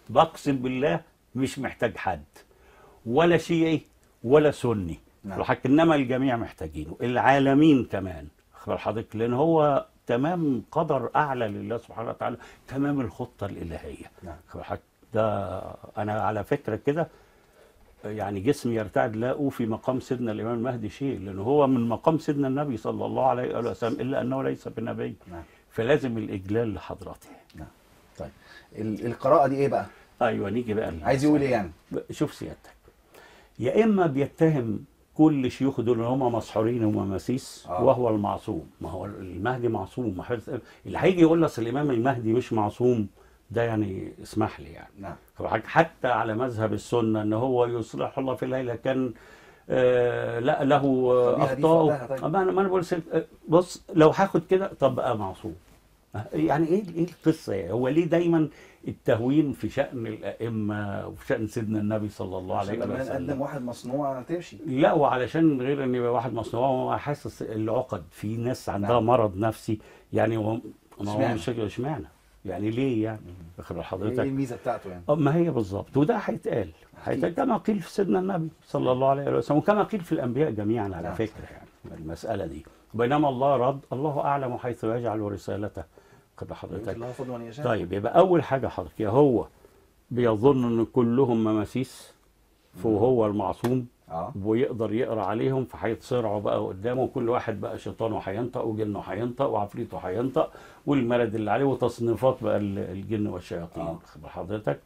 S2: بقسم بالله مش محتاج حد ولا شيعي ولا سني
S1: نعم.
S2: نعم. انما الجميع محتاجينه العالمين كمان اخبر حضرتك لان هو تمام قدر اعلى لله سبحانه وتعالى تمام الخطه الالهيه
S1: نعم.
S2: اخبر حضرتك ده انا على فكره كده يعني جسمي يرتعد لا اوفي مقام سيدنا الامام المهدي شيء لان هو من مقام سيدنا النبي صلى الله عليه وآله وسلم الا انه ليس بنبي
S1: نعم
S2: فلازم الاجلال لحضرته
S1: نعم طيب ال- القراءه دي ايه بقى
S2: ايوه نيجي بقى للمسألة.
S1: عايز يقول ايه يعني
S2: شوف سيادتك يا اما بيتهم كل شيوخ دول ان هم مسحورين ومماسيس
S1: آه.
S2: وهو المعصوم ما هو المهدي معصوم ما حدث اللي هيجي يقول لك الامام المهدي مش معصوم ده يعني اسمح لي يعني
S1: نعم
S2: حتى على مذهب السنه ان هو يصلح الله في الليله كان آه لا له آه،
S1: خليها دي
S2: اخطاء
S1: فوقها طيب.
S2: ما انا ما انا بقول سيد- آه، بص لو هاخد كده طب بقى معصوم آه، يعني ايه ايه القصه يعني هو ليه دايما التهوين في شان الائمه وفي شان سيدنا النبي صلى الله عليه
S1: عشان لما
S2: وسلم
S1: نقدم واحد مصنوع تمشي
S2: لا وعلشان غير ان يبقى واحد مصنوع هو حاسس العقد في ناس عندها
S1: نعم.
S2: مرض نفسي يعني هو ما هو
S1: اشمعنى؟
S2: مش اشمعنى يعني ليه يعني واخد
S1: ايه
S2: حضرتك
S1: الميزه بتاعته يعني
S2: اه ما هي بالظبط وده هيتقال هيتقال كما قيل في سيدنا النبي صلى الله عليه وسلم وكما قيل في الانبياء جميعا على
S1: نعم.
S2: فكره يعني المساله دي بينما الله رد الله اعلم حيث يجعل رسالته كده حضرتك
S1: الله فضل من يشاء
S2: طيب يبقى اول حاجه حضرتك يا هو بيظن ان كلهم مماسيس فهو المعصوم
S1: اه
S2: ويقدر يقرا عليهم فهيتصرعوا بقى قدامه وكل واحد بقى شيطانه هينطق وجنه هينطق وعفريته هينطق والمرض اللي عليه وتصنيفات بقى ال- الجن والشياطين
S1: آه.
S2: خد بال حضرتك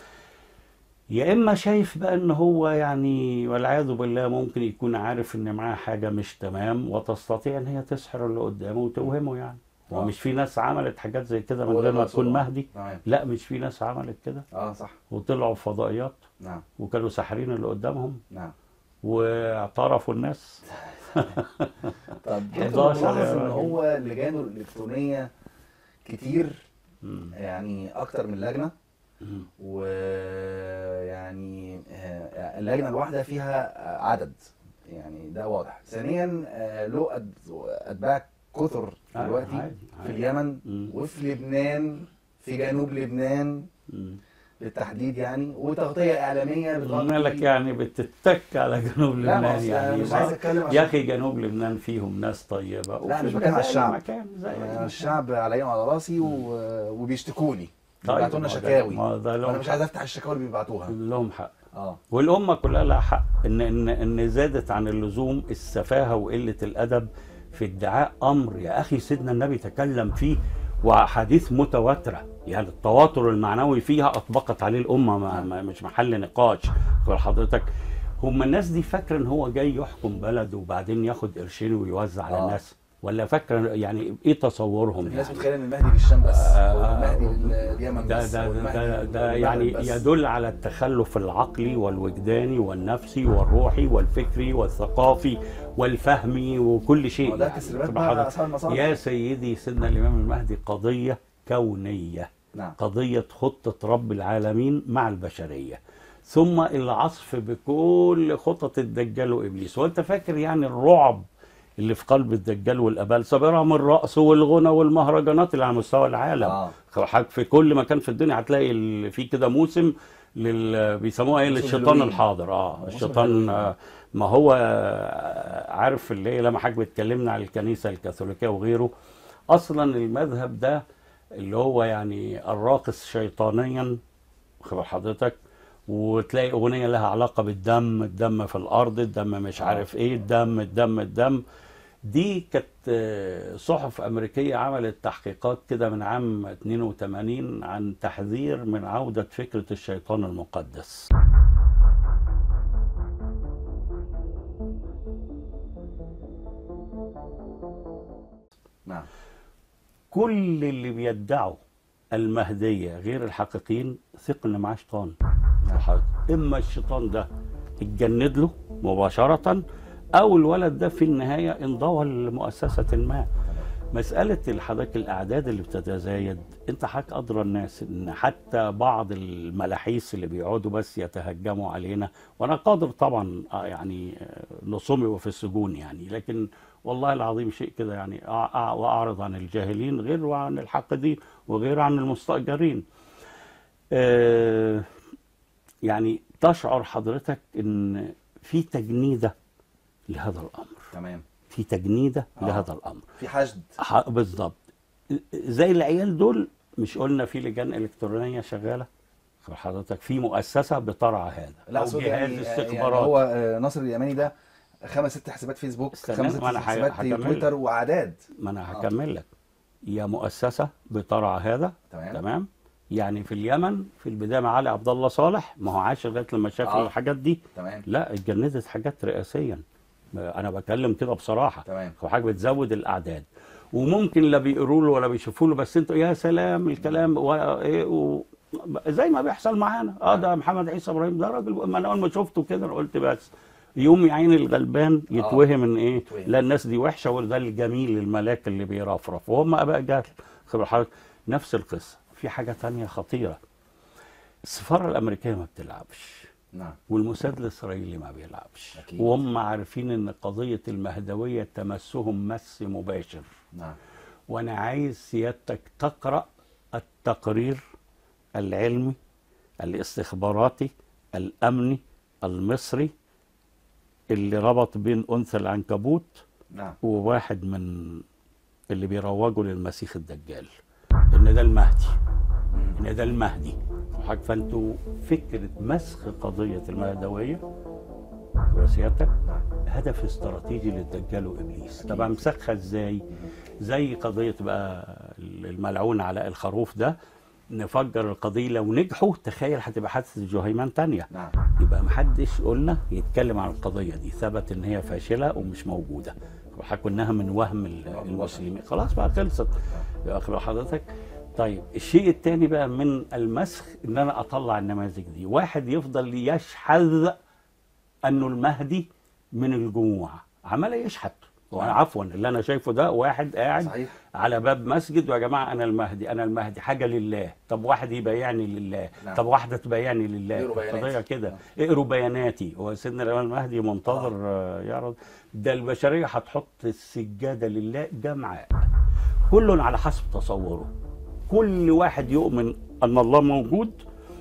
S2: يا اما شايف بقى ان هو يعني والعياذ بالله ممكن يكون عارف ان معاه حاجه مش تمام وتستطيع ان هي تسحر اللي قدامه وتوهمه يعني
S1: آه.
S2: ومش في ناس عملت حاجات زي كده من
S1: هو ده
S2: غير ما
S1: المقصود.
S2: تكون
S1: آه.
S2: مهدي
S1: تمام
S2: لا مش في ناس عملت كده
S1: اه صح
S2: وطلعوا فضائيات
S1: نعم
S2: وكانوا ساحرين اللي قدامهم
S1: نعم
S2: واعترفوا الناس
S1: طب
S2: 11
S1: دكتور ملاحظ
S2: يا
S1: ان
S2: راجل.
S1: هو لجانه الالكترونيه كتير
S2: مم.
S1: يعني اكتر من لجنه
S2: مم.
S1: ويعني آه، اللجنه الواحده فيها آه، عدد يعني ده واضح ثانيا آه، له أد- اتباع كثر
S2: آه،
S1: دلوقتي
S2: عادي،
S1: في
S2: عادي.
S1: اليمن
S2: مم.
S1: وفي لبنان في جنوب لبنان
S2: مم.
S1: بالتحديد يعني وتغطيه اعلاميه بتغطي
S2: مالك يعني بتتك على جنوب
S1: لا ما
S2: لبنان
S1: أصل
S2: يعني
S1: مش عايز
S2: ما-
S1: اتكلم
S2: يا
S1: عشان
S2: اخي جنوب لبنان فيهم ناس طيبه
S1: لا، مش
S2: وفي
S1: بتكلم على
S2: زي
S1: الشعب.
S2: مكان زي
S1: أنا
S2: المكان.
S1: الشعب على عيني وعلى راسي و- وبيشتكوا لي
S2: طيب،
S1: بيبعتوا لنا
S2: ما ده-
S1: شكاوي
S2: ما ده
S1: وانا
S2: لهم
S1: مش عايز افتح الشكاوي اللي بيبعتوها
S2: لهم حق
S1: اه
S2: والامه كلها لها حق ان ان ان زادت عن اللزوم السفاهه وقله الادب في ادعاء امر يا اخي سيدنا النبي تكلم فيه وحديث متواتره يعني التواتر المعنوي فيها اطبقت عليه الامه ما ما مش محل نقاش خد حضرتك هم الناس دي فاكره ان هو جاي يحكم بلد وبعدين ياخد قرشين ويوزع على
S1: آه.
S2: الناس ولا فاكره يعني ايه تصورهم
S1: الناس
S2: يعني
S1: متخيله ان المهدي في الشام بس
S2: آه،
S1: والمهدي اليمن
S2: ده
S1: بس
S2: ده
S1: والمهدي
S2: ده, ده
S1: البلد
S2: يعني
S1: بس.
S2: يدل على التخلف العقلي والوجداني والنفسي والروحي والفكري والثقافي والفهمي وكل شيء
S1: ما ده
S2: يعني.
S1: تسريبات
S2: تبقى
S1: بقى
S2: حضرتك-
S1: اصحاب المصالح
S2: يا سيدي سيدنا الامام المهدي قضيه كونيه
S1: نعم
S2: قضيه خطه رب العالمين مع البشريه ثم العصف بكل خطط الدجال وابليس وانت فاكر يعني الرعب اللي في قلب الدجال والابال برغم الرقص والغنى والمهرجانات اللي على مستوى العالم
S1: اه
S2: حضرتك في كل مكان في الدنيا هتلاقي ال- في كده موسم لل بيسموها ايه
S1: موسم
S2: للشيطان
S1: هالوين.
S2: الحاضر اه
S1: موسم
S2: الشيطان
S1: هالوين.
S2: آه، ما هو آه، عارف اللي هي لما حضرتك بتكلمنا على الكنيسه الكاثوليكيه وغيره اصلا المذهب ده اللي هو يعني الراقص شيطانيا خبر حضرتك وتلاقي اغنيه لها علاقه بالدم الدم في الارض الدم مش
S1: آه.
S2: عارف ايه الدم الدم الدم دي كانت آه، صحف امريكيه عملت تحقيقات كده من عام 82 عن تحذير من عوده فكره الشيطان المقدس
S1: نعم
S2: كل اللي بيدعوا المهديه غير الحقيقيين ثق ان معاه شيطان
S1: نعم.
S2: اما الشيطان ده اتجند له مباشره او الولد ده في النهايه انضوى لمؤسسه ما مسألة حضرتك الأعداد اللي بتتزايد أنت حضرتك أدرى الناس إن حتى بعض الملاحيس اللي بيقعدوا بس يتهجموا علينا وأنا قادر طبعا آه، يعني آه، نصومي وفي السجون يعني لكن والله العظيم شيء كده يعني أع- أع- وأعرض عن الجاهلين غير وعن الحاقدين وغير عن المستأجرين. آه، يعني تشعر حضرتك ان في تجنيده لهذا الامر
S1: تمام
S2: في تجنيده
S1: آه.
S2: لهذا الامر
S1: في حشد
S2: ح- بالظبط زي العيال دول مش قلنا في لجان الكترونيه شغاله خد حضرتك في مؤسسه بترعى هذا
S1: لا
S2: او
S1: اقصد
S2: جهاز
S1: يعني, يعني
S2: استخبارات
S1: هو آه، ناصر اليماني ده خمس ست حسابات فيسبوك
S2: استنى،
S1: خمس ست
S2: ما أنا ح-
S1: حسابات
S2: هكمل
S1: تويتر واعداد
S2: ما انا هكمل لك يا مؤسسه بترعى هذا
S1: تمام
S2: تمام يعني في اليمن في البدايه مع علي عبد الله صالح ما هو عاش لغايه لما شاف
S1: آه.
S2: الحاجات دي
S1: تمام
S2: لا اتجندت حاجات رئاسيا انا بكلم كده بصراحه
S1: تمام
S2: هو حاجه بتزود الاعداد وممكن لا بيقروا له ولا بيشوفوا له بس انتوا يا سلام الكلام و... إيه و... زي ما بيحصل معانا اه ده محمد عيسى ابراهيم ده راجل ما انا اول ما شفته كده أنا قلت بس يوم يا عين الغلبان يتوهم ان ايه
S1: يتوهم.
S2: لا الناس دي وحشه وده الجميل الملاك اللي بيرفرف وهم اباء جهل خبر حضرتك نفس القصه في حاجه تانية خطيره السفاره الامريكيه ما بتلعبش
S1: نعم
S2: والموساد الاسرائيلي ما بيلعبش
S1: أكيد.
S2: وهم عارفين ان قضيه المهدويه تمسهم مس مباشر
S1: نعم
S2: وانا عايز سيادتك تقرا التقرير العلمي الاستخباراتي الامني المصري اللي ربط بين انثى العنكبوت
S1: نعم
S2: وواحد من اللي بيروجوا للمسيح الدجال ان ده المهدي ان ده المهدي حضرتك فانتوا فكره مسخ قضيه المهدويه وسيادتك
S1: نعم
S2: هدف استراتيجي للدجال وابليس طب امسكها ازاي زي قضيه بقى الملعون علاء الخروف ده نفجر القضيه لو نجحوا تخيل هتبقى حادثه جهيمان تانية
S1: نعم
S2: يبقى محدش قلنا يتكلم عن القضيه دي ثبت ان هي فاشله ومش موجوده وحكوا انها من وهم ال- المسلمين خلاص بقى خلصت يا اخي حضرتك طيب الشيء الثاني بقى من المسخ ان انا اطلع النماذج دي واحد يفضل يشحذ انه المهدي من الجموع عمال يشحت وانا عفوا اللي انا شايفه ده واحد قاعد
S1: صحيح
S2: على باب مسجد ويا جماعه انا المهدي انا المهدي حاجه لله طب واحد يبايعني لله
S1: نعم.
S2: طب واحده تبايعني لله
S1: يقروا بياناتي.
S2: القضيه كده اقروا بياناتي هو سيدنا الامام المهدي منتظر آه. يعرض ده البشريه هتحط السجاده لله جمعاء كل على حسب تصوره كل واحد يؤمن ان الله موجود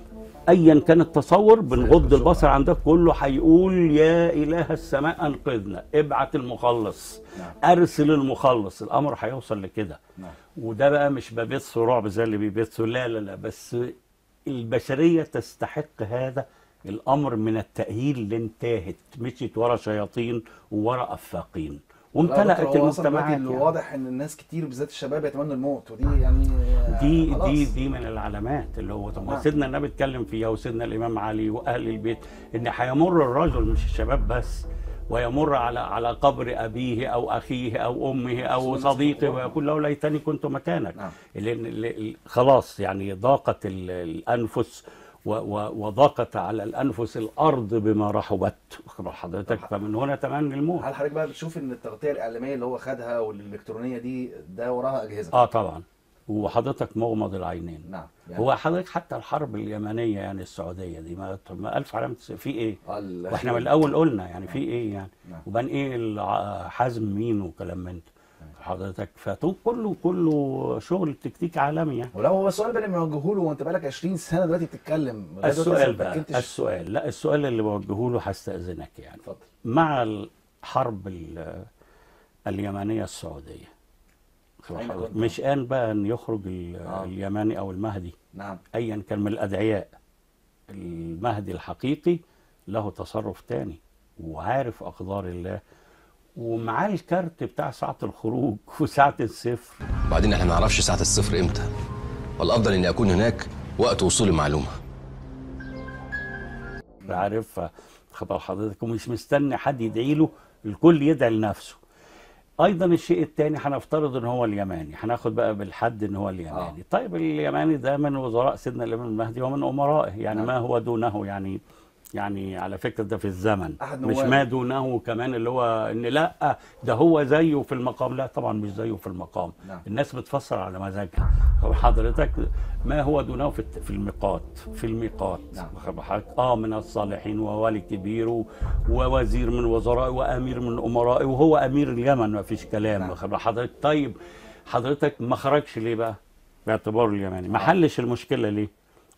S2: ايا كان التصور بنغض البصر عن ده كله هيقول يا اله السماء انقذنا ابعت المخلص
S1: نعم
S2: ارسل المخلص الامر هيوصل لكده
S1: نعم
S2: وده بقى مش ببث رعب زي اللي بيبثوا لا لا لا بس البشريه تستحق هذا الامر من التاهيل لانتهت مشيت ورا شياطين وورا افاقين
S1: لا
S2: وامتلأت
S1: دكتور، هو أصلاً
S2: المجتمعات
S1: دلوقتي
S2: يعني.
S1: الواضح ان الناس كتير بالذات الشباب يتمنوا الموت ودي يعني آه،
S2: دي
S1: خلاص.
S2: دي دي من العلامات اللي هو طب ما
S1: نعم.
S2: سيدنا النبي اتكلم فيها وسيدنا الامام علي واهل البيت ان هيمر الرجل مش الشباب بس ويمر على على قبر ابيه او اخيه او امه او
S1: سنة
S2: صديقه
S1: الله.
S2: ويقول له ليتني كنت مكانك
S1: نعم
S2: لان ال- ال- خلاص يعني ضاقت ال- الانفس و- و- وضاقت على الانفس الارض بما رحبت واخد بال حضرتك فمن هنا تمني الموت
S1: هل حضرتك بقى بتشوف ان التغطيه الاعلاميه اللي هو خدها والالكترونيه دي ده وراها اجهزه
S2: اه طبعا وحضرتك مغمض العينين
S1: نعم يعني
S2: هو حضرتك حتى الحرب اليمنيه يعني السعوديه دي ما طب ما الف علامه است- في ايه؟
S1: آه، ال-
S2: واحنا من الاول قلنا يعني في ايه يعني؟
S1: نعم.
S2: وبان ايه الع- حزم مين وكلام من ده حضرتك فطول كله كله شغل تكتيك عالمي يعني
S1: ولو هو السؤال بقى اللي بنوجهه له وانت بقالك 20 سنه دلوقتي بتتكلم لغاية دلوقتي
S2: السؤال
S1: ما
S2: بقى
S1: اتأكدتش.
S2: السؤال لا السؤال اللي بوجهه له هستأذنك يعني
S1: اتفضل
S2: مع الحرب ال- اليمنيه السعوديه
S1: أين كنت؟
S2: مش آن بقى ان يخرج ال-
S1: آه.
S2: اليماني او المهدي
S1: نعم
S2: ايا كان من الادعياء المهدي الحقيقي له تصرف تاني وعارف اقدار الله ومعاه الكارت بتاع ساعة الخروج وساعة الصفر
S3: وبعدين احنا ما نعرفش ساعة الصفر امتى والافضل اني اكون هناك وقت وصول المعلومة
S2: عارف خبر حضرتك ومش مستني حد يدعي له الكل يدعي لنفسه ايضا الشيء الثاني هنفترض ان هو اليماني هناخد بقى بالحد ان هو اليماني
S1: آه.
S2: طيب اليماني ده من وزراء سيدنا الامام المهدي ومن امرائه يعني
S1: نعم.
S2: ما هو دونه يعني يعني على فكره ده في الزمن
S1: أحد
S2: مش
S1: نوابه.
S2: ما دونه كمان اللي هو ان لا ده هو زيه في المقام لا طبعا مش زيه في المقام
S1: نعم.
S2: الناس بتفسر على مزاجها هو حضرتك ما هو دونه في الت- في الميقات في الميقات
S1: نعم.
S2: واخد بالك؟ اه من الصالحين وولي كبير و- ووزير من وزرائه وامير من امرائه وهو امير اليمن ما فيش كلام
S1: نعم.
S2: واخد بال حضرتك طيب حضرتك ما خرجش ليه بقى باعتباره اليماني ما حلش المشكله ليه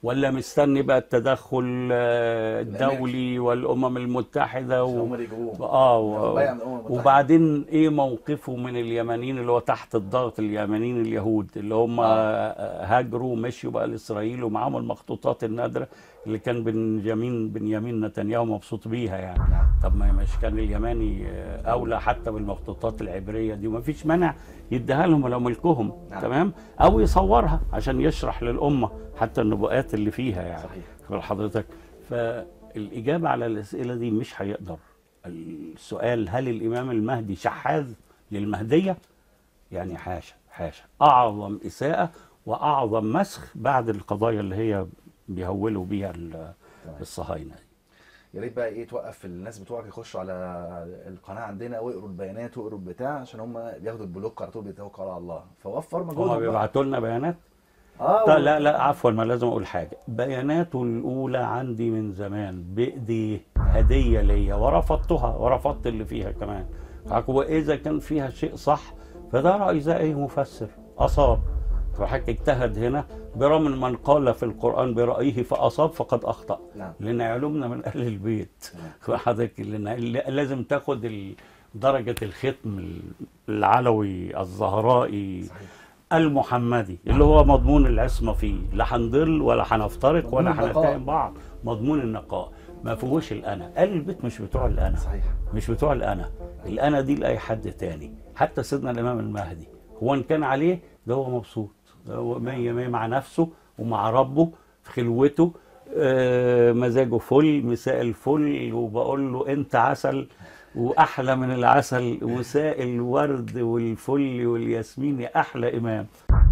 S2: ولا مستني بقى التدخل آه، الدولي والامم المتحده
S1: عشان
S2: و...
S1: هم اللي يجيبوهم
S2: اه
S1: ياخد
S2: و...
S1: بيعة من الأمم المتحدة.
S2: وبعدين ايه موقفه من اليمنيين اللي هو تحت الضغط اليمنيين اليهود اللي هم
S1: آه.
S2: هاجروا ومشيوا بقى لاسرائيل ومعاهم المخطوطات النادره اللي كان بنجامين بنيامين نتنياهو مبسوط بيها يعني
S1: نعم.
S2: طب ما مش كان اليماني آه، اولى حتى بالمخطوطات العبريه دي وما فيش مانع يديها لهم لو ملكهم
S1: نعم.
S2: تمام او يصورها عشان يشرح للامه حتى النبوءات اللي فيها يعني
S1: صحيح.
S2: خبر حضرتك فالاجابه على الاسئله دي مش هيقدر السؤال هل الامام المهدي شحاذ للمهديه يعني حاشا حاشا اعظم اساءه واعظم مسخ بعد القضايا اللي هي بيهولوا بيها ال-
S1: تمام.
S2: الصهاينه دي
S1: يا ريت بقى ايه توقف الناس بتوعك يخشوا على القناه عندنا ويقروا البيانات ويقروا البتاع عشان هم بياخدوا البلوك على طول بيتوكلوا على الله فوفر
S2: هم
S1: مجهودهم بقى.
S2: بيبعتوا لنا بيانات
S1: اه
S2: طيب لا لا عفوا ما لازم اقول حاجه بياناته الاولى عندي من زمان بايديه هديه ليا ورفضتها ورفضت اللي فيها كمان واذا كان فيها شيء صح فده راي زي مفسر اصاب فحضرتك اجتهد هنا برغم من قال في القران برايه فاصاب فقد اخطا
S1: نعم.
S2: لان علومنا من اهل البيت حضرتك لان لازم تاخد ال- درجه الختم العلوي الزهرائي
S1: صحيح.
S2: المحمدي اللي هو مضمون العصمه فيه لا هنضل ولا هنفترق
S1: مضمون
S2: ولا
S1: النقاء.
S2: هنتهم بعض مضمون النقاء ما فيهوش الانا اهل البيت مش بتوع الانا
S1: صحيح
S2: مش بتوع الانا الانا دي لاي حد تاني حتى سيدنا الامام المهدي هو ان كان عليه ده هو مبسوط ده هو مية مية مع نفسه ومع ربه في خلوته آه، مزاجه فل مساء الفل وبقول له انت عسل واحلى من العسل وساء الورد والفل والياسمين يا احلى امام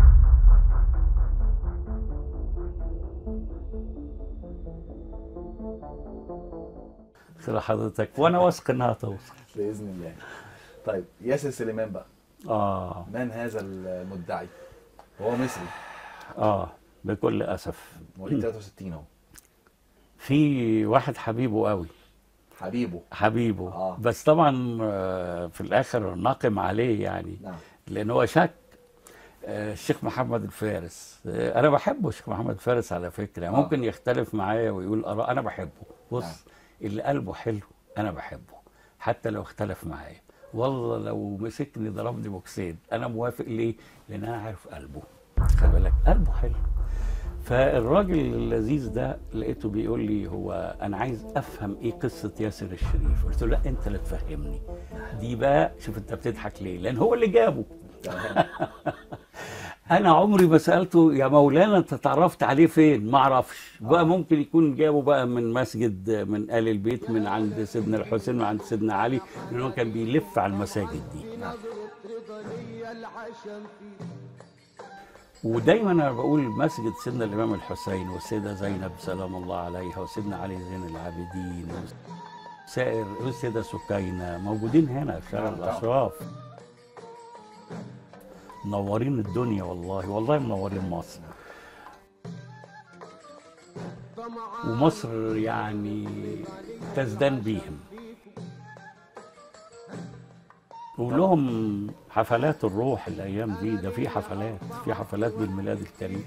S2: خير حضرتك وانا واثق انها توصل
S1: باذن الله طيب ياسر سليمان بقى
S2: اه
S1: من هذا المدعي هو مصري
S2: اه بكل اسف
S1: مواليد 63 اهو
S2: في واحد حبيبه قوي
S1: حبيبه
S2: حبيبه
S1: آه.
S2: بس طبعا آه، في الاخر ناقم عليه يعني
S1: نعم
S2: لان هو شك آه، الشيخ محمد الفارس آه، انا بحبه الشيخ محمد الفارس على فكره
S1: آه.
S2: ممكن يختلف معايا ويقول اراء انا بحبه بص
S1: نعم.
S2: اللي قلبه حلو انا بحبه حتى لو اختلف معايا والله لو مسكني ضربني بوكسين انا موافق ليه لان انا عارف قلبه خلي بالك قلبه حلو فالراجل اللذيذ ده لقيته بيقول لي هو انا عايز افهم ايه قصه ياسر الشريف قلت له لا انت اللي تفهمني دي بقى شوف انت بتضحك ليه لان هو اللي جابه
S1: تمام
S2: انا عمري ما سالته يا مولانا انت اتعرفت عليه فين ما اعرفش بقى ممكن يكون جابه بقى من مسجد من ال البيت من عند سيدنا الحسين من عند سيدنا علي لان هو كان بيلف على المساجد دي
S1: نعم
S2: ودايما انا بقول مسجد سيدنا الامام الحسين والسيده زينب سلام الله عليها وسيدنا علي زين العابدين سائر والسيده سكينه موجودين هنا في شارع
S1: نعم.
S2: الاشراف منورين الدنيا والله والله منورين مصر ومصر يعني تزدان بيهم ولهم حفلات الروح الايام دي ده في حفلات في حفلات بالميلاد الكريم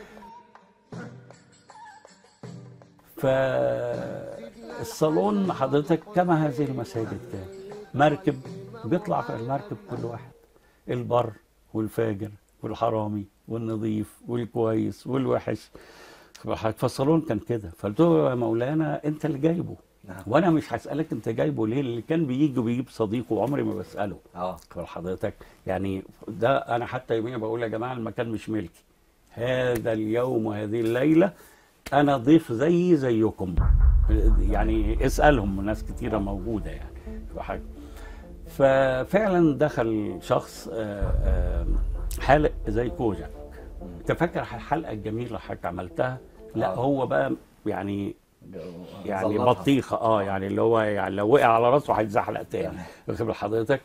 S2: فالصالون حضرتك كما هذه المساجد كان مركب بيطلع في المركب كل واحد البر والفاجر والحرامي والنظيف والكويس والوحش فالصالون كان كده فقلت له يا مولانا انت اللي جايبه
S1: نعم.
S2: وانا مش هسالك انت جايبه ليه اللي كان بيجي وبيجيب صديقه وعمري ما بساله
S1: اه
S2: خبر حضرتك يعني ده انا حتى يوميا بقول يا جماعه المكان مش ملكي هذا اليوم وهذه الليله انا ضيف زي زيكم يعني اسالهم ناس كتيره موجوده يعني في حاجه ففعلا دخل شخص آه، آه، حالق زي كوجك انت فاكر الحلقه الجميله اللي حضرتك عملتها لا
S1: آه.
S2: هو بقى يعني يعني
S1: ظلتها.
S2: بطيخه اه يعني اللي هو يعني لو وقع على راسه هيتزحلق تاني واخد بال حضرتك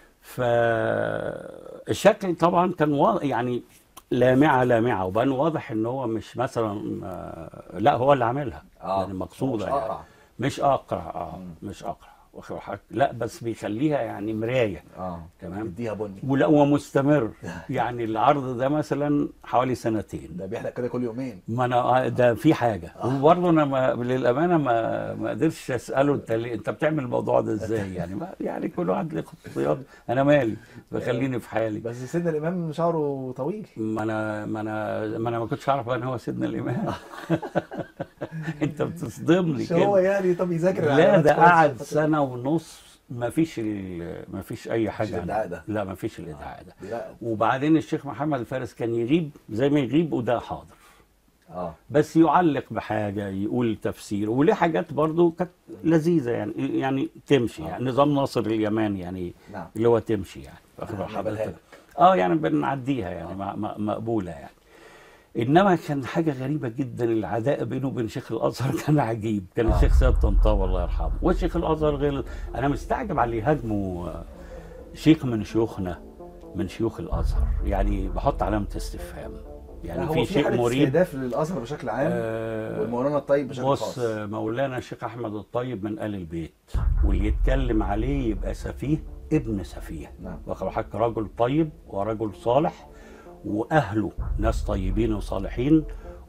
S2: فالشكل طبعا كان واضح يعني لامعه لامعه وبان واضح ان هو مش مثلا آه، لا هو اللي عاملها
S1: آه.
S2: يعني مقصوده
S1: مش
S2: يعني
S1: أقرع.
S2: مش اقرع اه
S1: مم.
S2: مش اقرع واخد بالك؟ لا بس بيخليها يعني مرايه
S1: اه
S2: تمام.
S1: اديها بني
S2: ولا هو مستمر يعني العرض ده مثلا حوالي سنتين
S1: ده بيحلق كده كل يومين
S2: ما انا ده في حاجه وبرضه انا ما للامانه ما ما قدرتش اساله انت ليه انت بتعمل الموضوع ده ازاي يعني ما يعني كل واحد له خصوصيات انا مالي بخليني في حالي
S1: بس سيدنا الامام شعره طويل
S2: ما انا ما انا ما انا ما كنتش اعرف ان هو سيدنا الامام انت بتصدمني
S1: مش هو
S2: كده
S1: يعني طب يذاكر
S2: لا
S1: العلامات
S2: ده
S1: كويس
S2: قعد
S1: عشان
S2: سنه ونص ما فيش ما فيش اي حاجه عنه.
S1: الإدعاء ده.
S2: لا ما فيش الادعاء ده
S1: لا
S2: وبعدين الشيخ محمد الفارس كان يغيب زي ما يغيب وده حاضر
S1: اه
S2: بس يعلق بحاجه يقول تفسير وليه حاجات برضو كانت لذيذه يعني يعني تمشي يعني نظام ناصر اليماني يعني
S1: نعم
S2: اللي هو تمشي يعني واخد بال
S1: نقبلها
S2: حضرتك
S1: لك.
S2: اه يعني بنعديها يعني م- م- مقبوله يعني انما كان حاجه غريبه جدا العداء بينه وبين شيخ الازهر كان عجيب كان
S1: آه.
S2: الشيخ سيد طنطاوي الله يرحمه والشيخ الازهر غير انا مستعجب على اللي يهاجموا آه، شيخ من شيوخنا من شيوخ الازهر يعني بحط علامه استفهام يعني
S1: هو
S2: في
S1: في
S2: شيء
S1: حاله
S2: مريب
S1: استهداف للازهر بشكل عام
S2: آه،
S1: والمولانا الطيب بشكل
S2: بص
S1: خاص
S2: آه، مولانا الشيخ احمد الطيب من ال البيت واللي يتكلم عليه يبقى سفيه ابن سفيه
S1: نعم.
S2: واخد بالك رجل طيب ورجل صالح واهله ناس طيبين وصالحين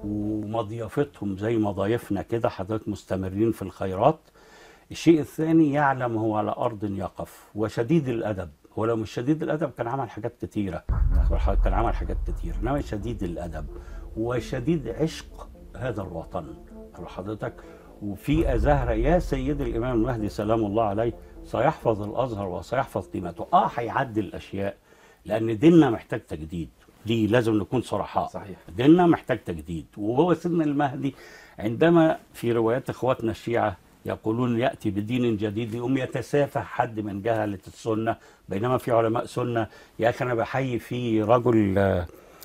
S2: ومضيافتهم زي مضايفنا كده حضرتك مستمرين في الخيرات الشيء الثاني يعلم هو على ارض يقف وشديد الادب هو لو مش شديد الادب كان عمل حاجات كتيره واخد بالك؟ كان عمل حاجات كتير انما شديد الادب وشديد عشق هذا الوطن واخد بال حضرتك وفي أزهر يا سيدي الإمام المهدي سلام الله عليه سيحفظ الأزهر وسيحفظ قيمته آه هيعدل الأشياء لأن ديننا محتاج تجديد دي لازم نكون صرحاء
S1: صحيح.
S2: ديننا محتاج تجديد وهو سيدنا المهدي عندما في روايات إخواتنا الشيعة يقولون يأتي بدين جديد يقوم يتسافح حد من جهلة السنة بينما في علماء سنة يا أخي أنا بحيي في رجل آه،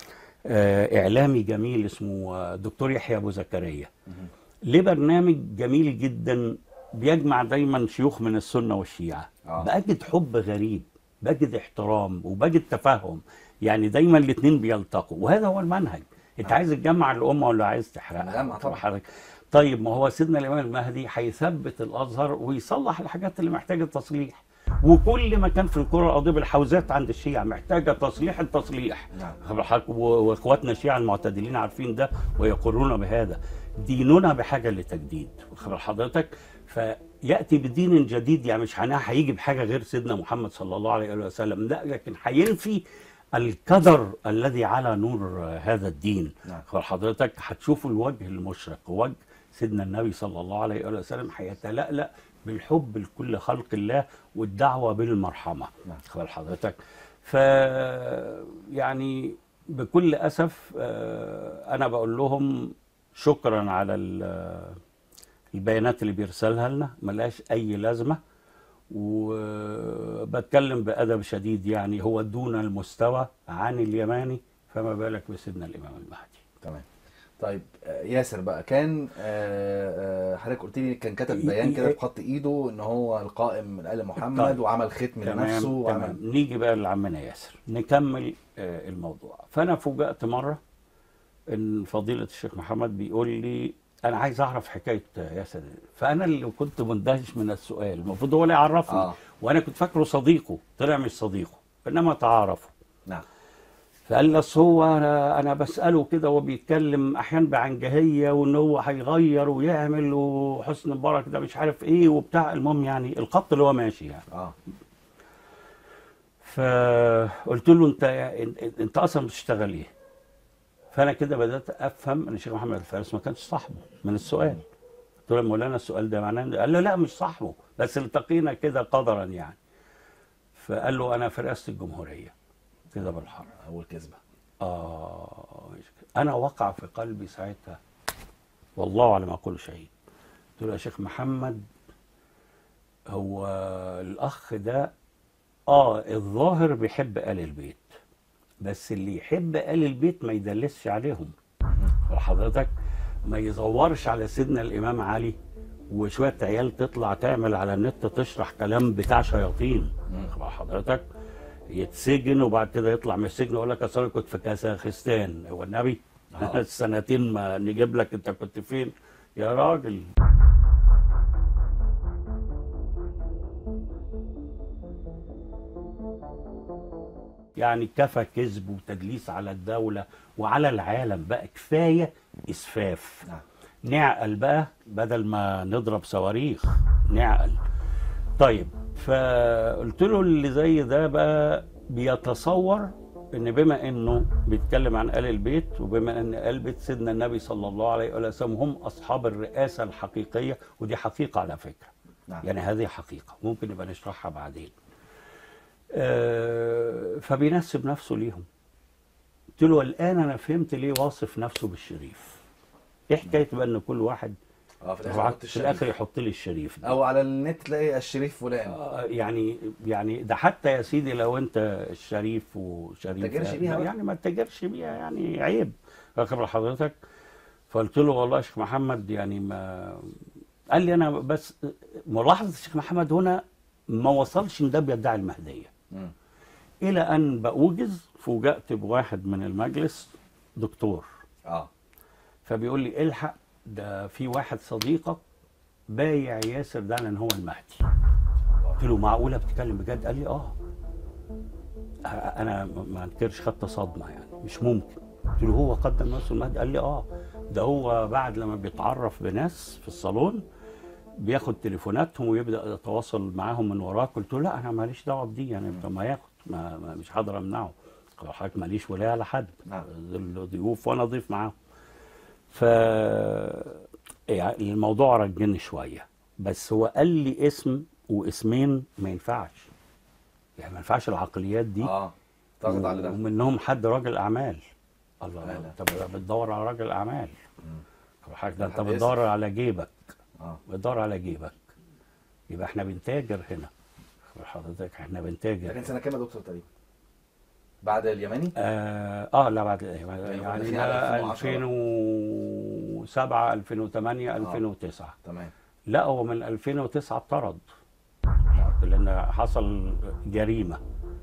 S2: آه، إعلامي جميل اسمه آه، دكتور يحيى أبو زكريا ليه برنامج جميل جدا بيجمع دايما شيوخ من السنة والشيعة
S1: آه.
S2: بجد حب غريب بجد احترام وبجد تفهم يعني دايما الاثنين بيلتقوا وهذا هو المنهج انت
S1: آه.
S2: عايز تجمع الامه ولا عايز تحرقها
S1: نجمع طبعا.
S2: حضرتك طيب ما هو سيدنا الامام المهدي هيثبت الازهر ويصلح الحاجات اللي محتاجه تصليح وكل ما كان في الكره الارضيه بالحوزات عند الشيعة محتاجه تصليح التصليح
S1: نعم.
S2: واخد بالك؟ و- واخواتنا الشيعة المعتدلين عارفين ده ويقرون بهذا ديننا بحاجه لتجديد واخد بال حضرتك فياتي بدين جديد يعني مش هنا هيجي بحاجه غير سيدنا محمد صلى الله عليه وسلم لا لكن هينفي القدر الذي على نور هذا الدين
S1: نعم.
S2: واخد بال حضرتك هتشوفوا الوجه المشرق وجه سيدنا النبي صلى الله عليه وسلم هيتلألأ بالحب لكل خلق الله والدعوه بالمرحمه
S1: نعم.
S2: واخد بال حضرتك ف يعني بكل اسف آه، انا بقول لهم شكرا على ال- البيانات اللي بيرسلها لنا ملهاش اي لازمه وبتكلم بادب شديد يعني هو دون المستوى عن اليماني فما بالك بسيدنا الامام المهدي
S1: تمام طيب آه، ياسر بقى كان آه، آه، حضرتك قلت لي كان كتب بيان كده بخط ايده ان هو القائم من ال محمد
S2: طيب.
S1: وعمل ختم لنفسه
S2: تمام
S1: وعمل
S2: نيجي بقى لعمنا ياسر نكمل آه، الموضوع فانا فوجئت مره ان فضيله الشيخ محمد بيقول لي انا عايز اعرف حكايه ياسر فانا اللي كنت مندهش من السؤال المفروض هو اللي يعرفني
S1: آه.
S2: وانا كنت فاكره صديقه طلع مش صديقه انما تعارفوا
S1: نعم
S2: فقال لي اصل هو انا انا بساله كده وهو بيتكلم احيانا بعنجهيه وان هو هيغير ويعمل وحسن مبارك ده مش عارف ايه وبتاع المهم يعني الخط اللي هو ماشي يعني
S1: اه
S2: فقلت له انت انت- انت اصلا بتشتغل ايه؟ فانا كده بدات افهم ان الشيخ محمد الفارس ما كانش صاحبه من السؤال قلت له يا مولانا السؤال ده معناه إن- قال له لا مش صاحبه بس التقينا كده قدرا يعني فقال له انا في رئاسه الجمهوريه كده بالحرف
S1: اول كذبه
S2: آه مش كده. أنا وقع في قلبي ساعتها والله على ما أقول شهيد قلت له يا شيخ محمد هو الأخ ده آه الظاهر بيحب آل البيت بس اللي يحب آل البيت ما يدلسش عليهم وحضرتك ما يزورش على سيدنا الإمام علي وشوية عيال تطلع تعمل على النت تشرح كلام بتاع شياطين واخد حضرتك يتسجن وبعد كده يطلع من السجن يقول لك اصل أنا كنت في كازاخستان هو النبي
S1: آه.
S2: السنتين ما نجيب لك انت كنت فين يا راجل يعني كفى كذب وتدليس على الدولة وعلى العالم بقى كفاية إسفاف
S1: نعم.
S2: نعقل بقى بدل ما نضرب صواريخ نعقل طيب فقلت له اللي زي ده بقى بيتصور ان بما انه بيتكلم عن ال البيت وبما ان ال بيت سيدنا النبي صلى الله عليه وسلم هم اصحاب الرئاسه الحقيقيه ودي حقيقه على فكره
S1: نعم.
S2: يعني هذه حقيقه ممكن نبقى نشرحها بعدين آه، فبينسب نفسه ليهم قلت له الان انا فهمت ليه واصف نفسه بالشريف ايه حكايه بقى ان كل واحد
S1: اه في الاخر حط
S2: في
S1: الشريف
S2: الاخر يحط لي الشريف ده.
S1: او على النت تلاقي الشريف فلان
S2: آه، يعني يعني ده حتى يا سيدي لو انت الشريف وشريف
S1: تتاجرش بيها بقى.
S2: يعني ما تتاجرش بيها يعني عيب واخد حضرتك فقلت له والله يا شيخ محمد يعني ما قال لي انا بس ملاحظه الشيخ محمد هنا ما وصلش ان ده بيدعي المهديه
S1: مم.
S2: الى ان باوجز فوجئت بواحد من المجلس دكتور
S1: اه
S2: فبيقول لي الحق ده في واحد صديقك بايع ياسر ده على ان هو المهدي قلت له معقوله بتتكلم بجد قال لي اه انا ما انكرش خدت صدمه يعني مش ممكن قلت له هو قدم نفسه المهدي قال لي اه ده هو بعد لما بيتعرف بناس في الصالون بياخد تليفوناتهم ويبدا يتواصل معاهم من وراك قلت له لا انا ماليش دعوه بدي يعني ما ياخد ما ما- مش هقدر امنعه قال له حضرتك ماليش ولايه على حد
S1: نعم.
S2: دول ضيوف وانا ضيف معاهم ف يعني الموضوع رجني شويه بس هو قال لي اسم واسمين ما ينفعش يعني ما ينفعش العقليات دي
S1: اه تاخد على ده
S2: ومنهم حد راجل اعمال الله
S1: لا، لا.
S2: انت بتدور على راجل اعمال طب حضرتك ده انت
S1: حد
S2: بتدور على جيبك
S1: اه
S2: بتدور على جيبك يبقى احنا بنتاجر هنا حضرتك احنا بنتاجر
S1: لكن سنه كام يا دكتور تقريبا بعد اليمني
S2: آه, اه لا بعد يعني
S1: كنا
S2: يعني
S1: داخلين على
S2: ده
S1: 2010
S2: 2007 2008 2009
S1: تمام
S2: لا هو من 2009 اتطرد لان حصل جريمه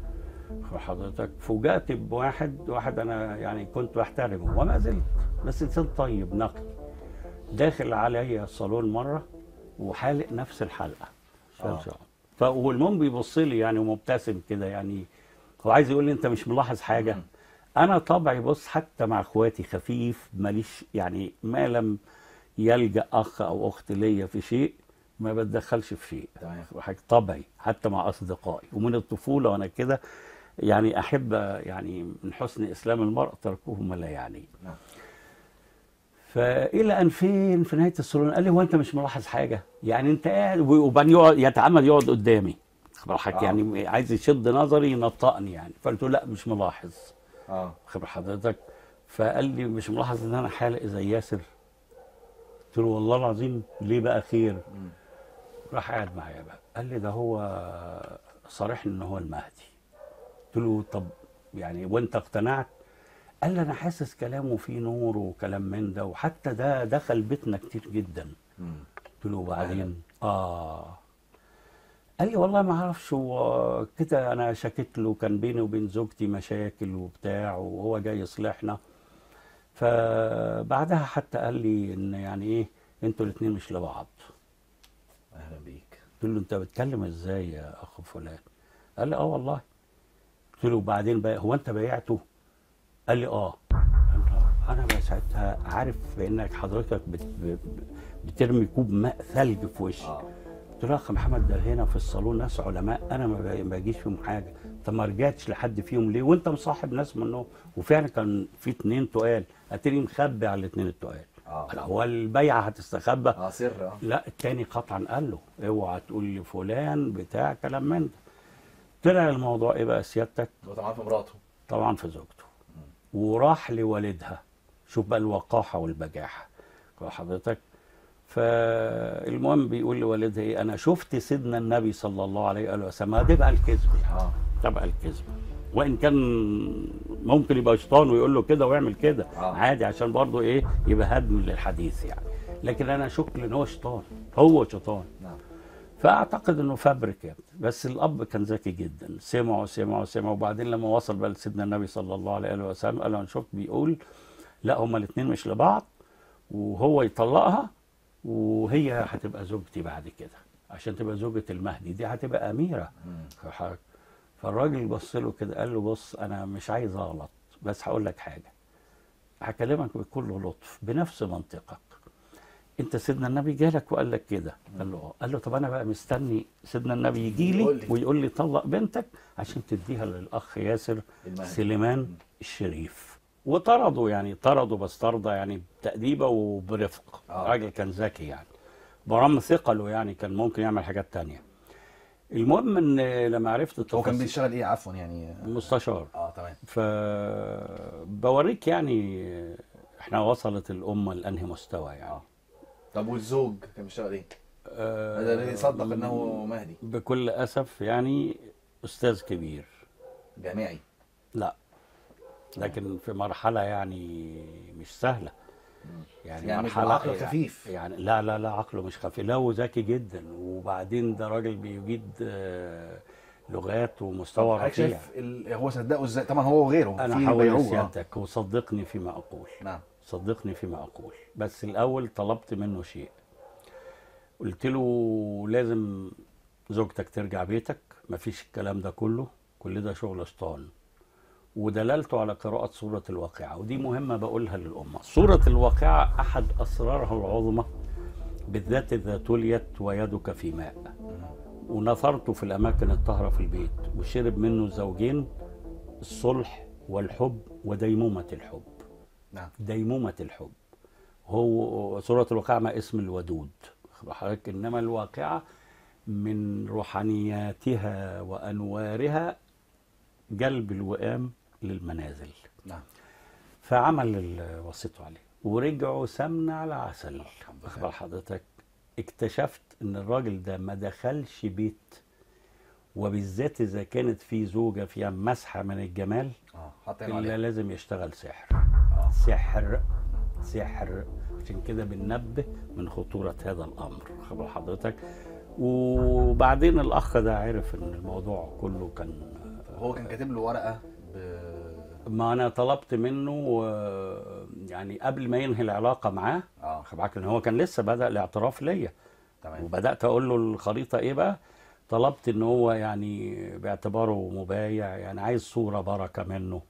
S2: حضرتك فوجئت بواحد واحد انا يعني كنت بحترمه وما زلت بس انسان طيب نقي داخل عليا الصالون مره وحالق نفس الحلقه شال
S1: آه.
S2: شعر فالمهم بيبص لي يعني ومبتسم كده يعني هو عايز يقول لي انت مش ملاحظ حاجه
S1: مم.
S2: انا طبعي بص حتى مع اخواتي خفيف ماليش يعني ما لم يلجا اخ او اخت ليا في شيء ما بتدخلش في شيء
S1: تمام.
S2: حاجة طبعي حتى مع اصدقائي ومن الطفوله وانا كده يعني احب يعني من حسن اسلام المرء تركه ما لا يعنيه
S1: نعم.
S2: فالى ان فين في نهايه الصالون قال لي هو انت مش ملاحظ حاجه يعني انت قاعد وبعدين يقعد يتعمد يقعد قدامي خبر حضرتك
S1: آه.
S2: يعني عايز يشد نظري ينطقني يعني فقلت له لا مش ملاحظ
S1: اه
S2: خبر حضرتك فقال لي مش ملاحظ ان انا حالق زي ياسر قلت له والله العظيم ليه بقى خير
S1: مم.
S2: راح قاعد معايا بقى قال لي ده هو صارحني ان هو المهدي قلت له طب يعني وانت اقتنعت قال لي انا حاسس كلامه فيه نور وكلام من ده وحتى ده دخل بيتنا كتير جدا
S1: مم.
S2: قلت له وبعدين اه قال لي والله ما اعرفش هو كده انا شكيت له كان بيني وبين زوجتي مشاكل وبتاع وهو جاي يصلحنا فبعدها حتى قال لي ان يعني ايه انتوا الاثنين مش لبعض
S1: اهلا بيك
S2: قلت له انت بتتكلم ازاي يا اخ فلان قال لي اه والله قلت له وبعدين بقى هو انت بايعته قال لي اه انا بقى ساعتها عارف بانك حضرتك بت ب- بترمي كوب ماء ثلج في وشي
S1: اه
S2: قلت له يا اخ محمد ده هنا في الصالون ناس علماء انا ما ب- ما بجيش فيهم حاجه انت ما رجعتش لحد فيهم ليه وانت مصاحب ناس منهم وفعلا كان في اتنين تقال اتري مخبي على الاتنين التقال
S1: اه
S2: قال هو البيعه هتستخبى
S1: اه سر اه
S2: لا التاني قطعا قال له اوعى تقول لي فلان بتاع كلام من ده طلع الموضوع ايه بقى سيادتك
S1: هو طبعا في مراته
S2: طبعا في زوجته وراح لوالدها شوف بقى الوقاحه والبجاحه واخد حضرتك فالمهم بيقول لوالدها ايه انا شفت سيدنا النبي صلى الله عليه وآله وسلم ما ده بقى الكذب يعني
S1: اه
S2: ده بقى الكذب وان كان ممكن يبقى شيطان ويقول له كده ويعمل كده
S1: آه.
S2: عادي عشان برضه ايه يبقى هدم للحديث يعني لكن انا اشك ان هو شيطان هو شيطان
S1: نعم
S2: فاعتقد انه فابريك يعني بس الاب كان ذكي جدا سمعوا سمعوا سمعوا وبعدين لما وصل بقى لسيدنا النبي صلى الله عليه وآله وسلم قال له انا شفت بيقول لا هما الاثنين مش لبعض وهو يطلقها وهي هتبقى زوجتي بعد كده عشان تبقى زوجة المهدي دي هتبقى أميرة
S1: مم.
S2: ح- فالراجل بص له كده قال له بص انا مش عايز اغلط بس هقول لك حاجه هكلمك بكل لطف بنفس منطقك انت سيدنا النبي جالك وقال لك كده قال له اه قال له طب انا بقى مستني سيدنا النبي يجي
S1: يقول
S2: لي
S1: لي.
S2: ويقول لي طلق بنتك عشان تديها للاخ ياسر
S1: المهدي.
S2: سليمان الشريف وطردوا يعني طردوا بس طرده يعني بتأديبه وبرفق
S1: آه.
S2: راجل كان ذكي يعني برغم ثقله يعني كان ممكن يعمل حاجات تانية المهم ان لما عرفت
S1: هو كان
S2: التفاصيل
S1: بيشتغل ايه عفوا يعني
S2: مستشار
S1: اه تمام
S2: فبوريك يعني احنا وصلت الامه لانهي مستوى يعني
S1: اه طب والزوج كان بيشتغل ايه؟
S2: آه،
S1: هذا الذي صدق انه مهدي
S2: بكل اسف يعني استاذ كبير
S1: جامعي
S2: لا لكن في مرحله يعني مش سهله يعني,
S1: يعني مش
S2: مرحله
S1: بالعقل
S2: يعني-
S1: خفيف.
S2: يعني لا لا لا عقله مش خفيف لا وذكي جدا وبعدين ده راجل بيجيد آه، لغات ومستوى
S1: حضرتك
S2: رفيع
S1: شايف ال... هو صدقه ازاي؟ طبعا هو وغيره
S2: انا
S1: في
S2: هقول
S1: بيعوه، آه.
S2: لسيادتك وصدقني فيما اقول
S1: نعم
S2: صدقني فيما أقول بس الأول طلبت منه شيء قلت له لازم زوجتك ترجع بيتك مفيش الكلام ده كله كل ده شغل شيطان ودللته على قراءة سورة الواقعة ودي مهمة بقولها للأمة سورة الواقعة أحد أسرارها العظمى بالذات إذا تليت ويدك في ماء ونثرته في الأماكن الطاهرة في البيت وشرب منه الزوجين الصلح والحب وديمومة الحب
S1: نعم
S2: ديمومة الحب هو سورة الواقعة ما اسم الودود واخد حضرتك إنما الواقعة من روحانياتها وأنوارها جلب الوئام للمنازل
S1: نعم
S2: فعمل اللي وصيته عليه ورجعوا سمنة على عسل واخد بال حضرتك اكتشفت ان الراجل ده ما دخلش بيت وبالذات اذا كانت في زوجة فيها مسحة من الجمال
S1: اه حط عينه
S2: الا
S1: عليه
S2: لازم يشتغل سحر
S1: اه
S2: سحر سحر عشان كده بننبه من خطورة هذا الأمر خبر حضرتك وبعدين الأخ ده عرف إن الموضوع كله كان
S1: هو كان كاتب له ورقه ب...
S2: ما أنا طلبت منه آه، يعني قبل ما ينهي العلاقة معاه
S1: اه
S2: خد بالك إن هو كان لسه بدأ الاعتراف ليا
S1: تمام
S2: وبدأت أقول له الخريطة إيه بقى طلبت إن هو يعني باعتباره مبايع يعني عايز صورة بركة منه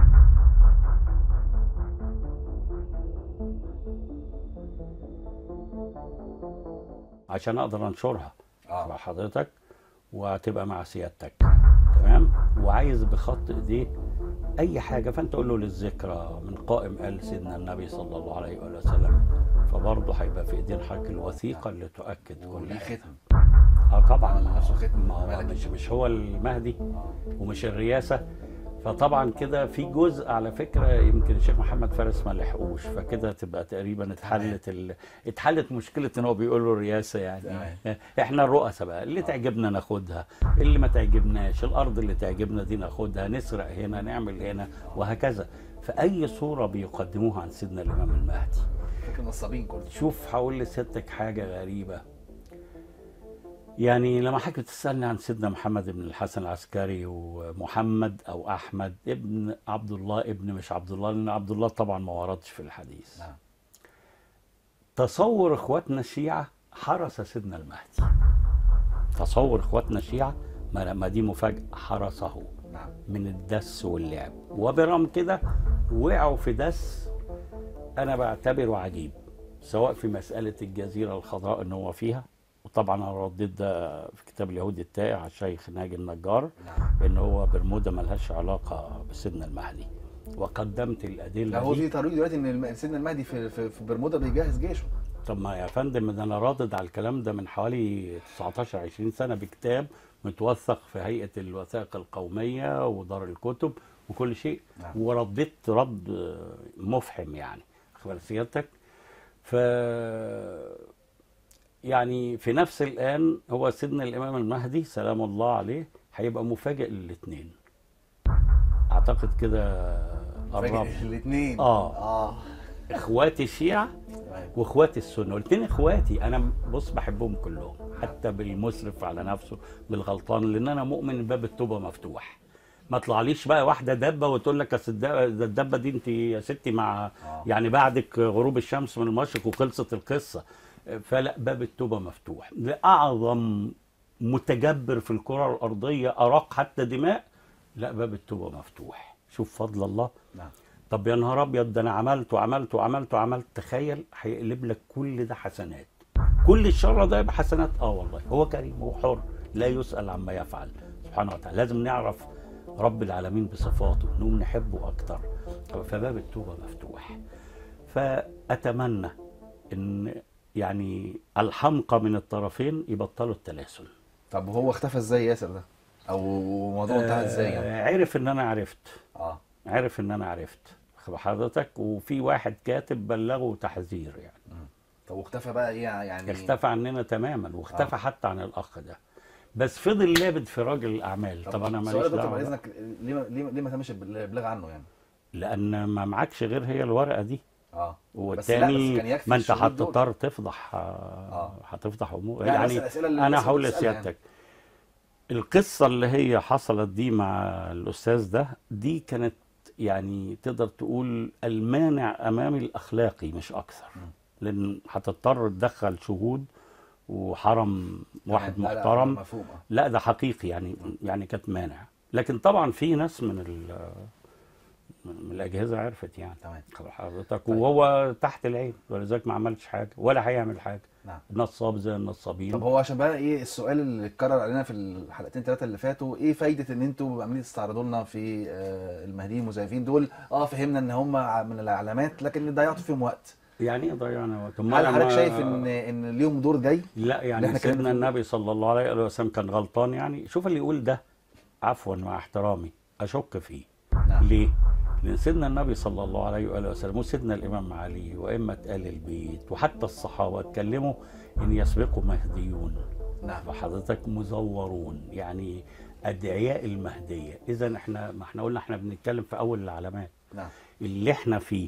S2: عشان اقدر انشرها
S1: اه
S2: مع حضرتك وهتبقى مع سيادتك تمام وعايز بخط ايديه اي حاجه فانت قول له للذكرى من قائم قال سيدنا النبي صلى الله عليه وآله وسلم فبرضه هيبقى في ايدين حضرتك الوثيقه اللي تؤكد كل
S1: وليه
S2: حاجة.
S1: ختم
S2: اه طبعا
S1: عمل نفسه ختم
S2: ما هو
S1: ملكي.
S2: مش مش هو المهدي
S1: اه
S2: ومش الرئاسه فطبعا كده في جزء على فكره يمكن الشيخ محمد فارس ما لحقوش فكده تبقى تقريبا اتحلت ال... اتحلت مشكله ان هو بيقول له الرئاسه يعني
S1: تمام.
S2: احنا الرؤساء بقى اللي تعجبنا ناخدها اللي ما تعجبناش الارض اللي تعجبنا دي ناخدها نسرق هنا نعمل هنا وهكذا فاي صوره بيقدموها عن سيدنا الامام المهدي
S1: فكر نصابين كله
S2: شوف هقول لستك حاجة غريبة يعني لما حضرتك بتسألني عن سيدنا محمد بن الحسن العسكري ومحمد أو أحمد ابن عبد الله ابن مش عبد الله لأن عبد الله طبعا ما وردش في الحديث
S1: نعم
S2: تصور إخواتنا الشيعة حرس سيدنا المهدي تصور إخواتنا الشيعة ما ما دي مفاجأة حرسه
S1: نعم
S2: من الدس واللعب وبرغم كده وقعوا في دس انا بعتبره عجيب سواء في مساله الجزيره الخضراء ان هو فيها وطبعا انا رديت ده في كتاب اليهود التائه على الشيخ ناجي النجار
S1: نعم
S2: ان هو برمودا ملهاش علاقه بسيدنا المهدي وقدمت الادله
S1: لا هو
S2: دي
S1: في طريق دلوقتي ان الم- سيدنا المهدي في في, في برمودا بيجهز جيشه
S2: طب ما يا فندم ده انا رادد على الكلام ده من حوالي 19 20 سنه بكتاب متوثق في هيئه الوثائق القوميه ودار الكتب وكل شيء
S1: نعم.
S2: ورديت رد آه، مفحم يعني خبر سيادتك ف يعني في نفس الان هو سيدنا الامام المهدي سلام الله عليه هيبقى مفاجئ للاثنين اعتقد كده قرب
S1: الاثنين
S2: آه.
S1: اه
S2: اخواتي الشيعه
S1: تمام
S2: واخواتي السنه والاثنين اخواتي انا بص بحبهم كلهم حتى بالمسرف على نفسه بالغلطان لان انا مؤمن ان باب التوبه مفتوح ما طلعليش بقى واحده دبه وتقول لك اصل الد- ده الدبه دي انت يا ستي مع
S1: آه.
S2: يعني بعدك غروب الشمس من المشرق وخلصت القصه فلا باب التوبه مفتوح لاعظم متجبر في الكره الارضيه اراق حتى دماء لا باب التوبه مفتوح شوف فضل الله
S1: نعم
S2: طب يا نهار ابيض ده انا عملت وعملت وعملت وعملت تخيل هيقلب لك كل ده حسنات كل الشر ده يبقى حسنات اه والله هو كريم هو حر لا يسال عما يفعل سبحانه وتعالى لازم نعرف رب العالمين بصفاته نقوم نحبه اكتر فباب التوبه مفتوح فاتمنى ان يعني الحمقى من الطرفين يبطلوا التلاسل
S1: طب هو اختفى ازاي ياسر ده او الموضوع انتهى ازاي يعني
S2: آه، عرف ان انا عرفت
S1: اه
S2: عرف ان انا عرفت خد حضرتك وفي واحد كاتب بلغه تحذير يعني
S1: طب واختفى بقى ايه يعني
S2: اختفى عننا تماما واختفى
S1: آه.
S2: حتى عن الاخ ده بس فضل لابد في راجل الاعمال طب انا ماليش
S1: السؤال ده طب
S2: دعوه
S1: بعد
S2: بقى.
S1: اذنك ليه ما- ليه ما- ليه ما تمش الابلاغ عنه يعني
S2: لان ما معكش غير هي الورقه دي
S1: اه
S2: والتاني
S1: كان يكفي
S2: ما انت
S1: الشهود دول.
S2: هتضطر تفضح آه،
S1: آه.
S2: هتفضح امور
S1: يعني بس
S2: يعني
S1: الأسئلة اللي
S2: انا
S1: الناس
S2: هقول
S1: بتسألها
S2: لسيادتك القصه اللي هي حصلت دي مع الاستاذ ده دي كانت يعني تقدر تقول المانع امامي الاخلاقي مش اكثر لان هتضطر تدخل شهود وحرم واحد
S1: تمام. لا، لا،
S2: محترم
S1: مفهوم اه
S2: لا ده حقيقي يعني يعني كانت مانع لكن طبعا في ناس من ال من الاجهزه عرفت يعني
S1: تمام
S2: خد حضرتك
S1: طيب.
S2: وهو تحت العين ولذلك ما عملش حاجه ولا هيعمل حاجه
S1: نعم
S2: نصاب زي النصابين
S1: طب هو عشان بقى ايه السؤال اللي اتكرر علينا في الحلقتين ثلاثه اللي فاتوا ايه فايده ان انتوا عاملين تستعرضوا لنا في آه، المهديين المزيفين دول اه فهمنا ان هم ع- من العلامات لكن ضيعتوا فيهم وقت
S2: يعني ايه ضيعنا وقت
S1: هل
S2: أمال
S1: حضرتك
S2: أنا-
S1: شايف ان ان ليهم دور جاي
S2: لا
S1: اللي
S2: يعني
S1: احنا اتكلمنا
S2: سيدنا
S1: فيه؟
S2: النبي صلى الله عليه وسلم كان غلطان يعني شوف اللي يقول ده عفوا مع احترامي اشك فيه
S1: نعم
S2: ليه؟ لأن سيدنا النبي صلى الله عليه وآله وسلم وسيدنا الإمام علي وأئمة آل البيت وحتى الصحابة اتكلموا إن يسبقوا مهديون
S1: نعم
S2: وحضرتك مزورون يعني أدعياء المهدية إذا إحنا ما إحنا قلنا إحنا بنتكلم في أول العلامات
S1: نعم
S2: اللي إحنا فيه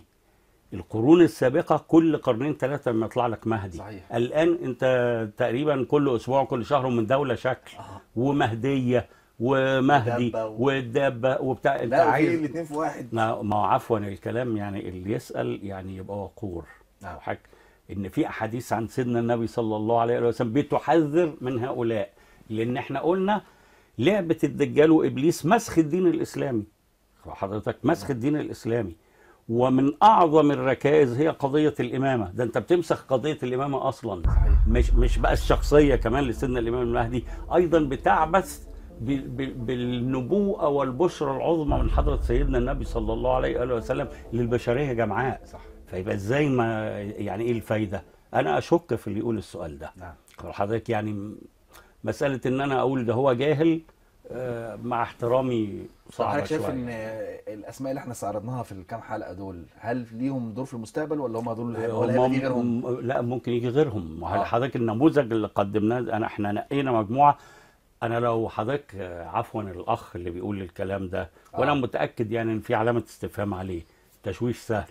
S2: القرون السابقة كل قرنين ثلاثة لما يطلع لك مهدي
S1: صحيح.
S2: الآن أنت تقريبا كل أسبوع كل شهر من دولة شكل
S1: اه
S2: ومهدية ومهدي
S1: ودابة و-
S2: والدابة وبتاع أنت
S1: لا
S2: عايز
S1: في الاثنين في واحد
S2: ما ما هو عفوا الكلام يعني اللي يسأل يعني يبقى وقور
S1: نعم.
S2: حك ان في احاديث عن سيدنا النبي صلى الله عليه وسلم بتحذر من هؤلاء لان احنا قلنا لعبة الدجال وابليس مسخ الدين الاسلامي حضرتك مسخ الدين الاسلامي ومن اعظم الركائز هي قضية الامامة ده انت بتمسخ قضية الامامة اصلا
S1: صحيح
S2: مش مش بقى الشخصيه كمان لسيدنا الامام المهدي ايضا بتعبث ب- ب- بالنبوءه والبشرى العظمى من حضره سيدنا النبي صلى الله عليه واله وسلم للبشريه جمعاء
S1: صح
S2: فيبقى ازاي ما يعني ايه الفايده انا اشك في اللي يقول السؤال ده
S1: نعم
S2: حضرتك يعني م- مساله ان انا اقول ده هو جاهل آه، مع احترامي
S1: طب
S2: صعبه
S1: حضرتك شايف
S2: شويه
S1: ان الاسماء اللي احنا استعرضناها في الكام حلقه دول هل ليهم دور في المستقبل ولا هم دول ولا هيبقى
S2: هم
S1: في غيرهم؟
S2: م- لا ممكن يجي غيرهم
S1: آه.
S2: وهل حضرتك النموذج اللي قدمناه انا احنا نقينا مجموعه انا لو حضرتك آه، عفوا الاخ اللي بيقول الكلام ده وانا
S1: آه.
S2: متاكد يعني ان في علامه استفهام عليه تشويش سهل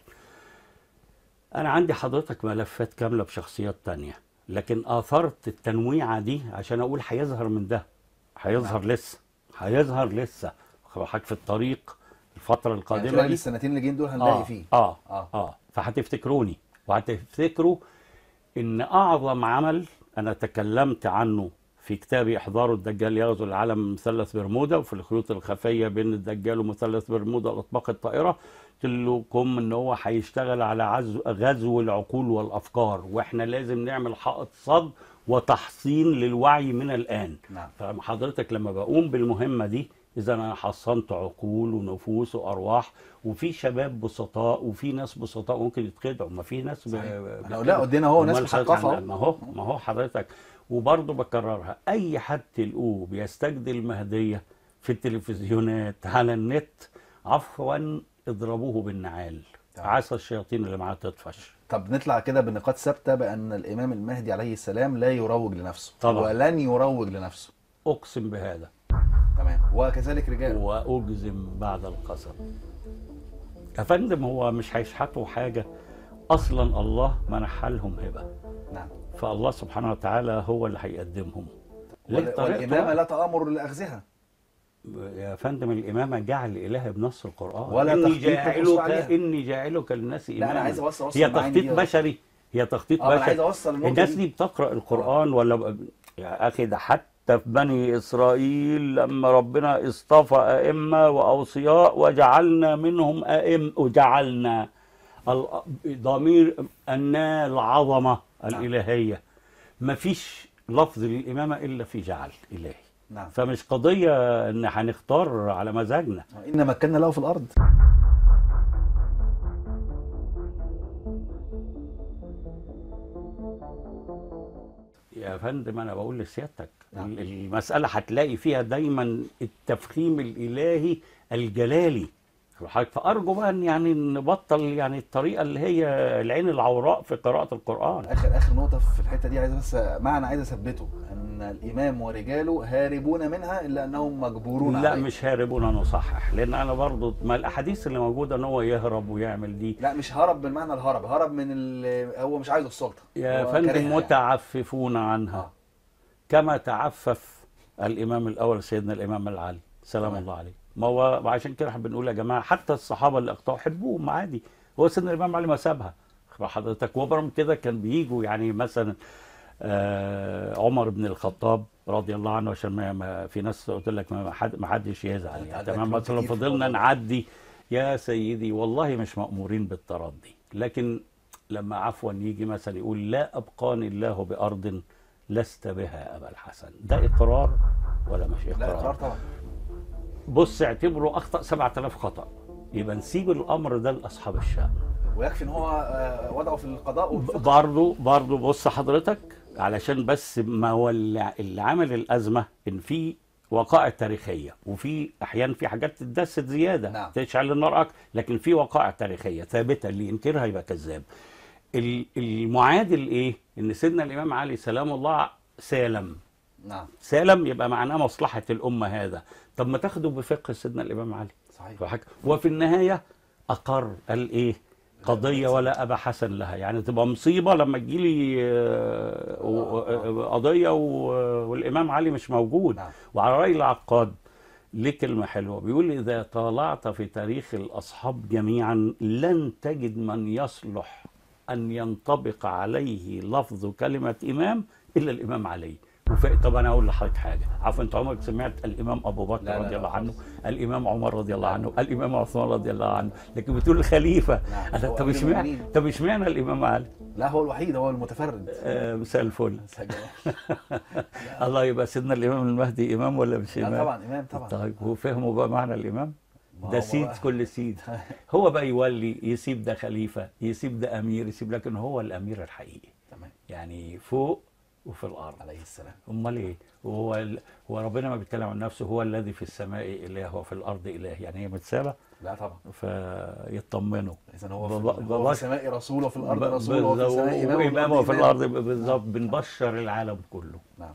S2: انا عندي حضرتك ملفات كامله بشخصيات تانية لكن اثرت التنويعه دي عشان اقول هيظهر من ده هيظهر لسه هيظهر لسه حضرتك في الطريق الفتره
S1: يعني
S2: القادمه
S1: خلال
S2: دي
S1: السنتين اللي جايين دول هنلاقي
S2: آه
S1: فيه
S2: اه
S1: اه
S2: اه فهتفتكروني وهتفتكروا ان اعظم عمل انا تكلمت عنه في كتابي احضار الدجال يغزو العالم من مثلث برمودا وفي الخيوط الخفيه بين الدجال ومثلث برمودا والاطباق الطائره قلت لكم ان هو هيشتغل على عزو غزو العقول والافكار واحنا لازم نعمل حائط صد وتحصين للوعي من الان
S1: نعم
S2: فحضرتك لما بقوم بالمهمة دي إذا أنا حصنت عقول ونفوس وأرواح وفي شباب بسطاء وفي ناس بسطاء ممكن يتخدعوا ما في ناس ب-
S1: صحيح.
S2: ب-
S1: احنا لا قدنا اهو ناس
S2: أمال حضرتك
S1: مثقفه
S2: عن- ما هو ما هو حضرتك وبرضه بكررها أي حد تلقوه بيستجدي المهدية في التلفزيونات على النت عفوا اضربوه بالنعال
S1: تمام.
S2: عسى الشياطين اللي معاه تطفش
S1: طب نطلع كده بنقاط ثابته بان الامام المهدي عليه السلام لا يروج لنفسه
S2: طبعا.
S1: ولن يروج لنفسه
S2: أقسم بهذا
S1: تمام وكذلك رجال
S2: واجزم بعد القسم يا فندم هو مش هيشحتوا حاجه اصلا الله منحها لهم هبه
S1: نعم
S2: فالله سبحانه وتعالى هو اللي هيقدمهم
S1: وال-
S2: ليه طريقته
S1: والامامه لا تامر لاخذها
S2: يا فندم الامامه جعل اله بنص القران
S1: ولا
S2: اني
S1: تخطيط بالحصول
S2: جاعلك
S1: عليها.
S2: اني جعلك للناس اماما
S1: لا انا عايز اوصل اوصل
S2: هي
S1: المعاني
S2: تخطيط
S1: دي.
S2: بشري هي تخطيط
S1: اه انا عايز
S2: بشري
S1: اوصل النقطه
S2: الناس
S1: دي
S2: دي بتقرا القران ولا ب... يا اخي ده حتى حتى في بني إسرائيل لما ربنا اصطفى أئمة وأوصياء وجعلنا منهم أئمة وجعلنا ال- ضمير النا العظمة الإلهية مفيش لفظ للإمامة إلا في جعل إلهي
S1: نعم
S2: فمش قضية إن هنختار على مزاجنا
S1: إن مكنا له في الأرض
S2: يا فندم انا بقول لسيادتك
S1: نعم.
S2: المساله هتلاقي فيها دايما التفخيم الالهي الجلالي حضرتك فارجو بقى ان يعني نبطل يعني الطريقه اللي هي العين العوراء في قراءه القران
S1: اخر اخر نقطه في الحته دي عايز بس معنى عايز اثبته ان الامام ورجاله هاربون منها الا انهم مجبورون
S2: لا
S1: عليها.
S2: مش هاربون نصحح لان انا برضو ما الاحاديث اللي موجوده ان هو يهرب ويعمل دي
S1: لا مش هرب بالمعنى الهرب هرب من ال... هو مش عايز السلطه
S2: يا
S1: هو
S2: فندم
S1: كارهها يعني.
S2: متعففون عنها
S1: آه.
S2: كما تعفف الامام الاول سيدنا الامام العلي سلام
S1: تمام.
S2: الله عليه ما هو عشان كده احنا بنقول يا جماعه حتى الصحابه اللي اخطاوا حبوهم عادي هو سيدنا الامام علي ما سابها حضرتك وبرغم كده كان بيجوا يعني مثلا آه عمر بن الخطاب رضي الله عنه عشان ما, ما في ناس قلت لك ما حد ما حدش يزعل يعني
S1: عندك
S2: تمام
S1: كلام
S2: مثلا
S1: كتير في
S2: فضلنا
S1: الموضوع ده.
S2: نعدي يا سيدي والله مش مأمورين بالتردي لكن لما عفوا يجي مثلا يقول لا أبقاني الله بأرض لست بها يا أبا الحسن ده إقرار ولا مش
S1: لا اقرار
S2: إقرار
S1: طبعا
S2: بص اعتبره أخطأ 7000 خطأ يبقى نسيب الأمر ده لأصحاب الشأن
S1: ويكفي ان هو آه، وضعه في القضاء والفقه
S2: برضه برضه بص حضرتك علشان بس ما هو اللي اللي عمل الازمه ان في وقائع تاريخيه وفي احيانا في حاجات تدست زياده
S1: نعم.
S2: تشعل النار اكتر لكن في وقائع تاريخيه ثابته اللي ينكرها يبقى كذاب ال- المعادل ايه ان سيدنا الامام علي سلام الله سالم
S1: نعم
S2: سالم يبقى معناه مصلحه الامه هذا طب ما تاخده بفقه سيدنا الامام علي
S1: صحيح
S2: فحك- وفي النهاية أقر قال إيه قضية ولا أبا حسن لها يعني تبقى مصيبة لما تجيلي آه، و- آه، قضية و- والإمام علي مش موجود
S1: نعم.
S2: وعلى رأي العقاد ليه كلمة حلوة بيقول إذا طالعت في تاريخ الأصحاب جميعا لن تجد من يصلح أن ينطبق عليه لفظ كلمة إمام إلا الإمام علي وف... طب انا اقول لحضرتك حاجه عارف انت عمرك سمعت الامام ابو بكر
S1: لا، لا،
S2: رضي
S1: لا
S2: الله عنه
S1: خالص.
S2: الامام عمر رضي الله
S1: لا.
S2: عنه الامام عثمان رضي الله عنه لكن بتقول الخليفه
S1: نعم.
S2: أنا
S1: هو
S2: طب
S1: أمير
S2: اشمعنى
S1: المؤمنين.
S2: طب اشمعنى الامام علي
S1: لا هو الوحيد هو المتفرد
S2: آه مساء الفل
S1: سجل.
S2: الله يبقى سيدنا الامام المهدي امام ولا مش
S1: لا
S2: امام
S1: طبعا امام طبعا
S2: طيب هو فهموا بقى معنى الامام
S1: ما
S2: ده
S1: هو
S2: سيد
S1: بقى-
S2: كل سيد هو بقى يولي يسيب ده خليفه يسيب ده امير يسيب لكن هو الامير الحقيقي
S1: تمام
S2: يعني فوق وفي الارض
S1: عليه السلام
S2: امال ايه وهو ال... هو ربنا ما بيتكلم عن نفسه هو الذي في السماء اله وفي الارض اله يعني هي متسابه
S1: لا طبعا
S2: فيطمنوا
S1: اذا هو في,
S2: بابا-
S1: هو في
S2: بابا-
S1: السماء رسول وفي الارض
S2: ب-
S1: رسول وفي
S2: بالظبط،
S1: السماء امام
S2: وإمام
S1: والأرض
S2: وفي
S1: إمام.
S2: الارض بالظبط
S1: نعم.
S2: بنبشر العالم كله
S1: نعم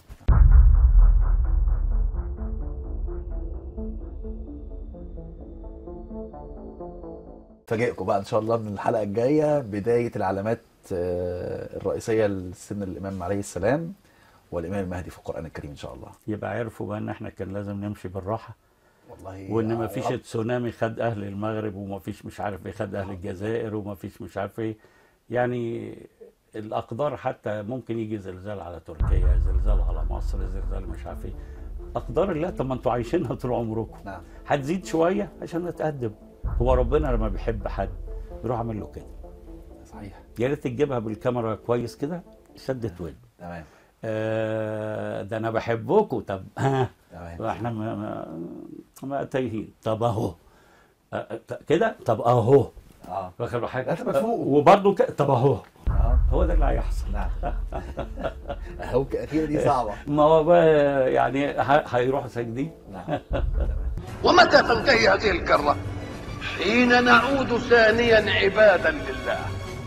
S1: فاجئكم بقى ان شاء الله من الحلقه الجايه بدايه العلامات آه، الرئيسيه لسن الامام عليه السلام والامام المهدي في القران الكريم ان شاء الله
S2: يبقى عرفوا بقى ان احنا كان لازم نمشي بالراحه
S1: والله
S2: وان
S1: يا
S2: ما فيش
S1: رب.
S2: تسونامي خد اهل المغرب وما فيش مش عارف ايه خد اهل الجزائر وما فيش مش عارف ايه يعني الاقدار حتى ممكن يجي زلزال على تركيا زلزال على مصر زلزال مش عارف ايه اقدار الله طب ما انتوا عايشينها طول عمركم
S1: نعم
S2: هتزيد شويه عشان نتقدم هو ربنا لما بيحب حد يروح عامل له كده
S1: صحيح
S2: يا ريت تجيبها بالكاميرا كويس كده شدت ود
S1: تمام
S2: آه ده انا بحبكم طب ها
S1: تمام
S2: واحنا ما ما, ما تايهين طب اهو آه، ط- كده طب اهو
S1: اه
S2: واخد بالك
S1: لا، طب فوق.
S2: وبرضه ك- طب اهو
S1: اه
S2: هو ده اللي هيحصل
S1: نعم اهو الاخيره دي صعبه
S2: ما هو بقى يعني ه- هيروحوا ساجدين
S1: نعم تمام
S4: ومتى تنتهي هذه الكرة حين نعود ثانيا عبادا لله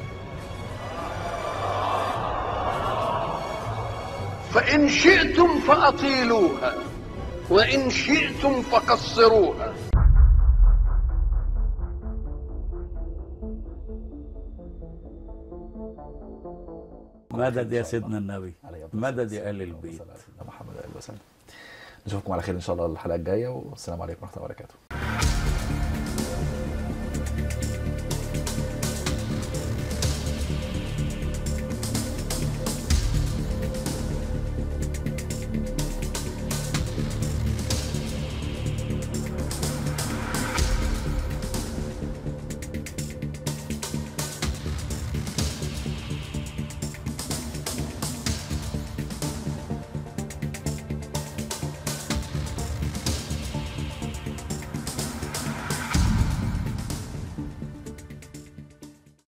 S4: فإن شئتم فأطيلوها وإن شئتم فقصروها
S2: مدد يا سيدنا النبي
S1: عليه الصلاة
S2: مدد يا
S1: والسلام.
S2: ال
S1: اللهم
S2: البيت
S1: صل على سيدنا محمد وآله وسلم نشوفكم على خير ان شاء الله الحلقه الجايه والسلام عليكم ورحمه الله وبركاته